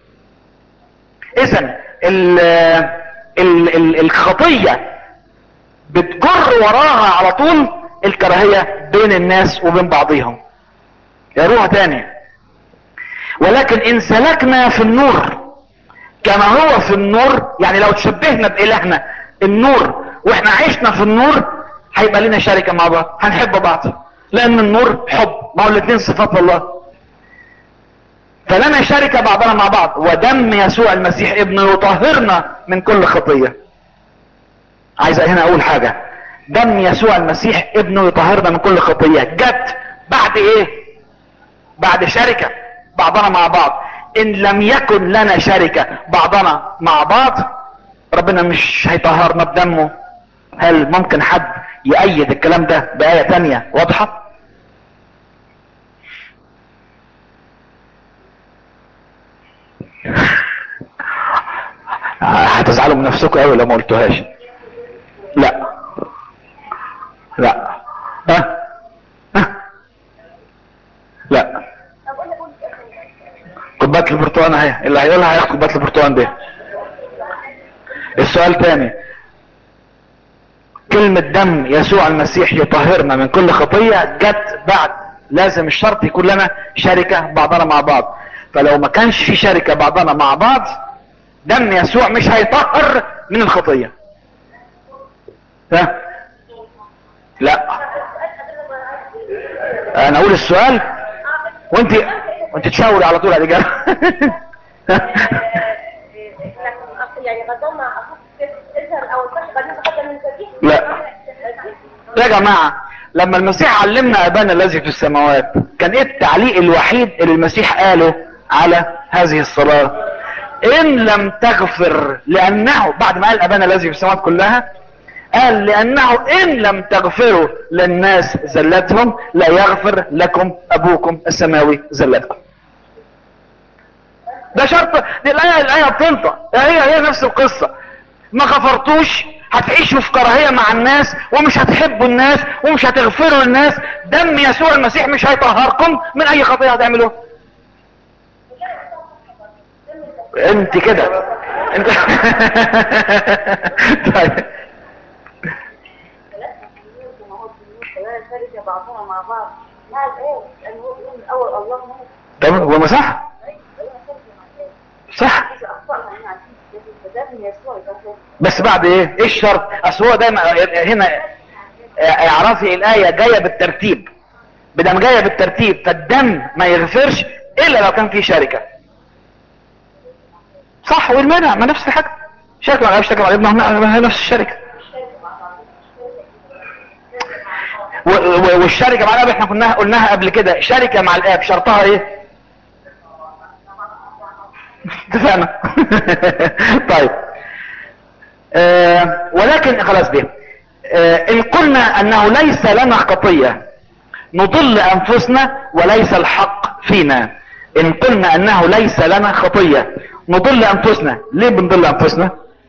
اذا ال ال ال الخطية بتجر وراها على طول الكراهية بين الناس وبين بعضهم يروها تاني ولكن ان سلكنا في النور كما هو في النور يعني لو تشبهنا بإلهنا النور واحنا عشنا في النور هيبقى لنا شركة مع بعض هنحب بعض لان النور حب ما هو الاثنين صفات الله فلنا شركة بعضنا مع بعض ودم يسوع المسيح ابنه يطهرنا من كل خطية عايز هنا اقول حاجة دم يسوع المسيح ابنه يطهرنا من كل خطية جت بعد ايه بعد شركة بعضنا مع بعض ان لم يكن لنا شركة بعضنا مع بعض ربنا مش هيطهرنا بدمه هل ممكن حد يأيد الكلام ده بآية تانية واضحة هتزعلوا من نفسكم قوي لو ما قلتوهاش لا لا ها ها لا كوبايه البرتقال اهي اللي هيقولها هياخد كوبايه البرتقال دي السؤال تاني كلمة دم يسوع المسيح يطهرنا من كل خطية جت بعد لازم الشرط يكون لنا شركة بعضنا مع بعض فلو ما كانش في شركة بعضنا مع بعض دم يسوع مش هيطهر من الخطية ها لا انا اقول السؤال وانت وانت تشاوري على طول على الاجابه يعني غضبان مع اخوك اذهب او الفرق بعدين تقدم من الفريق لا. يا جماعة لما المسيح علمنا ابانا الذي في السماوات كان ايه التعليق الوحيد اللي المسيح قاله على هذه الصلاة ان لم تغفر لانه بعد ما قال ابانا الذي في السماوات كلها قال لانه ان لم تغفروا للناس زلتهم لا يغفر لكم ابوكم السماوي زلتكم ده شرط دي الايه الايه بتنطق هي هي نفس القصه ما غفرتوش هتعيشوا في كراهيه مع الناس ومش هتحبوا الناس ومش هتغفروا للناس دم يسوع المسيح مش هيطهركم من اي خطيه هتعملوها انت كده انت طيب كما هو في النور ولا شركة بعضنا مع بعض مع الايه لان هو بيقول من اول الله مو طب هو ما صح ولا شركة مع الايه صح مش اخطأنا هنا عارفين فده يسوع يبقى بس بعد ايه ايه الشرط اصل هو دايما هنا اعرفي الايه جايه بالترتيب بدم جايه بالترتيب فالدم ما يغفرش الا لو كان في شركه صح والمنع ما نفس الحاجه شركه مع شركه مع ابنه ما هي نفس الشركه و- و- والشركه مع الاب احنا كنا قلناها قبل كده شركه مع الاب شرطها ايه اتفقنا طيب آه ولكن خلاص دي آه، ان قلنا انه ليس لنا خطية نضل انفسنا وليس الحق فينا ان قلنا انه ليس لنا خطية نضل انفسنا ليه بنضل انفسنا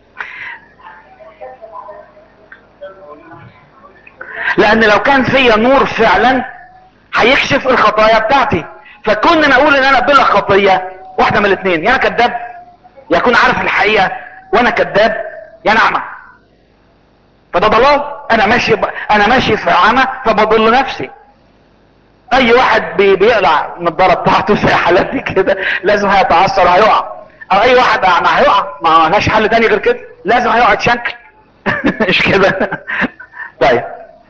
لان لو كان فيا نور فعلا هيكشف الخطايا بتاعتي فكون انا اقول ان انا بلا خطية واحدة من الاثنين يا انا كذاب يا اكون عارف الحقيقة وانا كذاب يا نعمة فده ضلال انا ماشي ب... انا ماشي في عمى فبضل نفسي اي واحد بي... بيقلع النضاره بتاعته في حالاتي كده لازم هيتعثر هيقع او اي واحد اعمى هيقع ما لهاش حل تاني غير كده لازم هيقع يتشنكل مش كده طيب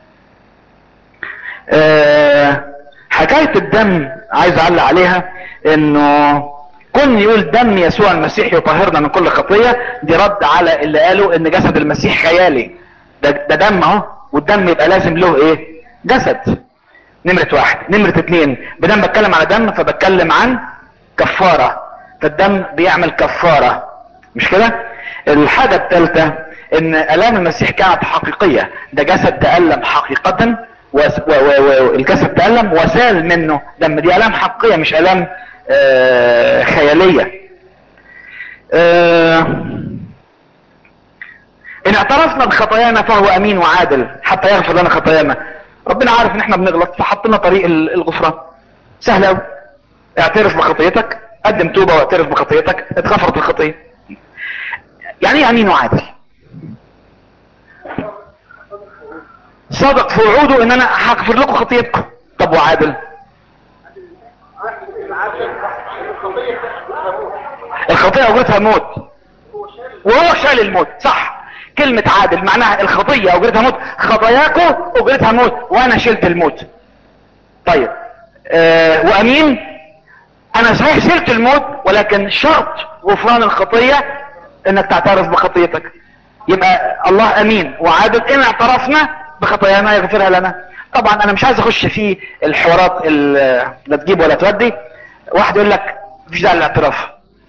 آه حكايه الدم عايز اعلق عليها انه كن يقول دم يسوع المسيح يطهرنا من كل خطيه دي رد على اللي قالوا ان جسد المسيح خيالي ده, ده دم اهو والدم يبقى لازم له ايه جسد نمرة واحد نمرة اتنين بدم بتكلم على دم فبتكلم عن كفارة فالدم بيعمل كفارة مش كده الحاجة الثالثة ان الام المسيح كانت حقيقية ده جسد تألم حقيقة والجسد تألم وسال منه دم دي الام حقيقية مش الام آه خيالية آه ان اعترفنا بخطايانا فهو امين وعادل حتى يغفر لنا خطايانا ربنا عارف ان احنا بنغلط فحط لنا طريق الغفران سهل قوي اعترف بخطيتك قدم توبه واعترف بخطيتك اتغفرت الخطيه يعني ايه امين وعادل صادق في وعوده ان انا هغفر لكم خطيتكم طب وعادل الخطيه اجرتها موت وهو شال الموت صح كلمة عادل معناها الخطية اجرتها موت خطاياكم اجرتها موت وانا شلت الموت طيب آه وامين انا صحيح شلت الموت ولكن شرط غفران الخطية انك تعترف بخطيتك يبقى الله امين وعادل ان اعترفنا بخطايانا يغفرها لنا طبعا انا مش عايز اخش في الحوارات لا تجيب ولا تودي واحد يقول لك مفيش داعي للاعتراف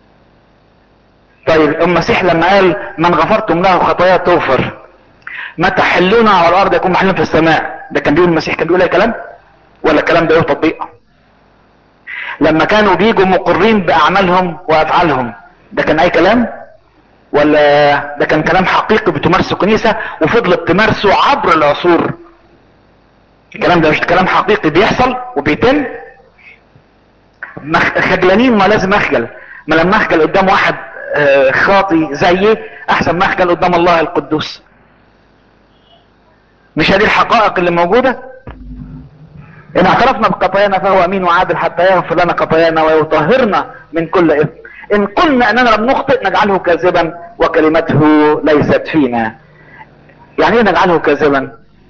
طيب المسيح لما قال من غفرتم له خطايا تغفر ما تحلون على الارض يكون محلون في السماء ده كان بيقول المسيح كان بيقول اي كلام ولا الكلام ده له تطبيق لما كانوا بيجوا مقرين باعمالهم وافعالهم ده كان اي كلام ولا ده كان كلام حقيقي بتمارسه الكنيسة وفضلت تمارسه عبر العصور الكلام ده مش كلام حقيقي بيحصل وبيتم خجلانين ما لازم اخجل ما لما اخجل قدام واحد خاطي زيي احسن ما اخجل قدام الله القدوس مش هذه الحقائق اللي موجودة ان اعترفنا بخطايانا فهو امين وعادل حتى يغفر لنا خطايانا ويطهرنا من كل اثم ان قلنا اننا لم نخطئ نجعله كاذبا وكلمته ليست فينا يعني ايه نجعله كاذبا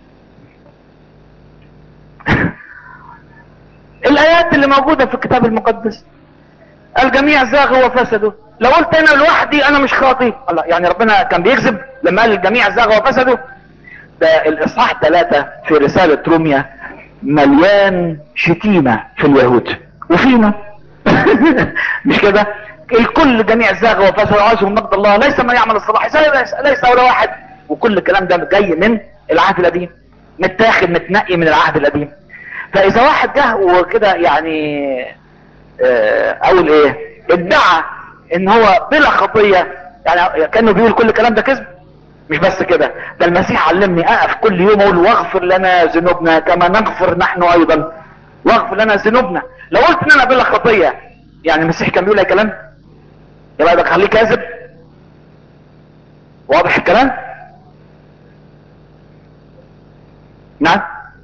الايات اللي موجودة في الكتاب المقدس الجميع زاغوا وفسدوا لو قلت انا لوحدي انا مش خاطي الله يعني ربنا كان بيكذب لما قال الجميع زاغوا وفسدوا ده الاصحاح ثلاثة في رسالة روميا مليان شتيمة في اليهود وفينا مش كده الكل جميع زاغ وفسد وعايزهم مجد الله ليس من يعمل الصلاح ليس, ليس ولا واحد وكل الكلام ده جاي من العهد القديم متاخد متنقي من العهد القديم فاذا واحد جه وكده يعني اقول ايه ادعى ان هو بلا خطية يعني كانه بيقول كل الكلام ده كذب مش بس كده ده المسيح علمني اقف كل يوم اقول واغفر لنا ذنوبنا كما نغفر نحن ايضا واغفر لنا ذنوبنا لو قلت ان انا بلا خطية يعني المسيح كان بيقول اي كلام يبقى ده خليه كاذب واضح الكلام نعم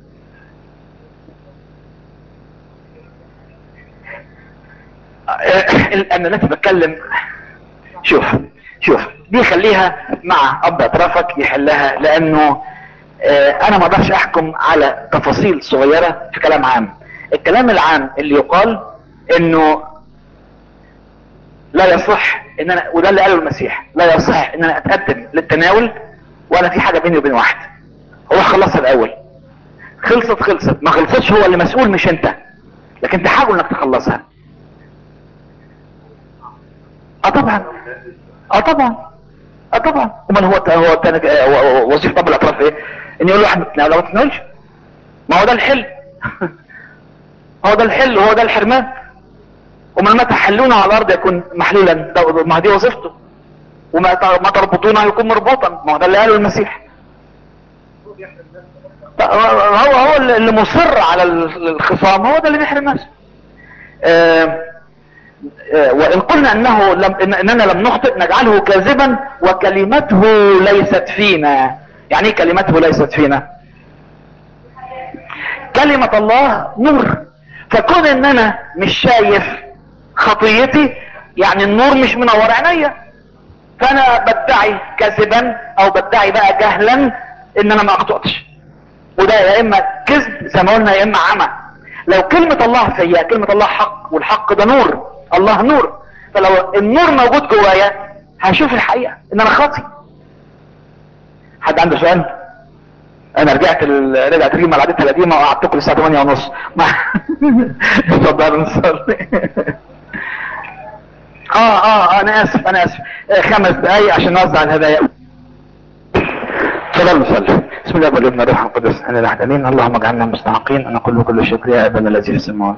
انا التي بتكلم شوف شوف دي خليها مع اب اطرافك يحلها لانه اه انا ما اقدرش احكم على تفاصيل صغيرة في كلام عام الكلام العام اللي يقال انه لا يصح ان انا وده اللي قاله المسيح لا يصح ان انا اتقدم للتناول وانا في حاجة بيني وبين واحد هو خلصها الاول خلصت خلصت ما خلصتش هو اللي مسؤول مش انت لكن تحاول انك تخلصها اه طبعا اه طبعا اه طبعا امال هو هو التاني آه، و- و- وظيفه اب الاطراف ايه ان يقول واحد لا لا ما تتناولش ما هو ده الحل هو ده الحل وهو ده الحرمان ومن ما تحلون على الارض يكون محلولا ده- ما دي وظيفته وما ت- ما تربطونه يكون مربوطا ما هو ده اللي قاله المسيح هو هو اللي مصر على ال- الخصام هو ده اللي بيحرم نفسه آه، آه، وان قلنا انه لم إن اننا لم نخطئ نجعله كاذبا وكلمته ليست فينا يعني ايه كلمته ليست فينا كلمة الله نور فكون ان انا مش شايف خطيتي يعني النور مش منور عينيا فانا بدعي كذبا او بدعي بقى جهلا ان انا ما اخطأتش وده يا اما كذب زي ما قلنا يا اما عمى لو كلمة الله فيا كلمة الله حق والحق ده نور الله نور فلو النور موجود جوايا هشوف الحقيقة ان انا خاطي حد عنده سؤال انا رجعت ال... رجعت رجلي ملعبتها القديمه وقعدتكم للساعه 8 ونص ما اتفضلوا نصلي اه اه انا اسف انا اسف آه، خمس دقايق عشان نوزع الهدايا تفضلوا نصلي بسم الله والابن والروح القدس انا الاحد امين اللهم اجعلنا مستحقين ان نقول بكل شكر يا ابانا الذي في السماوات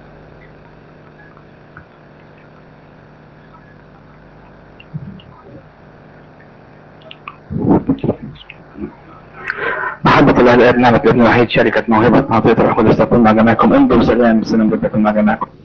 محبة الله الآب نعمة الابن الوحيد شركة موهبة عطية الروح القدس تكون مع جميعكم امضوا بسلام بسلام ربكم مع جميعكم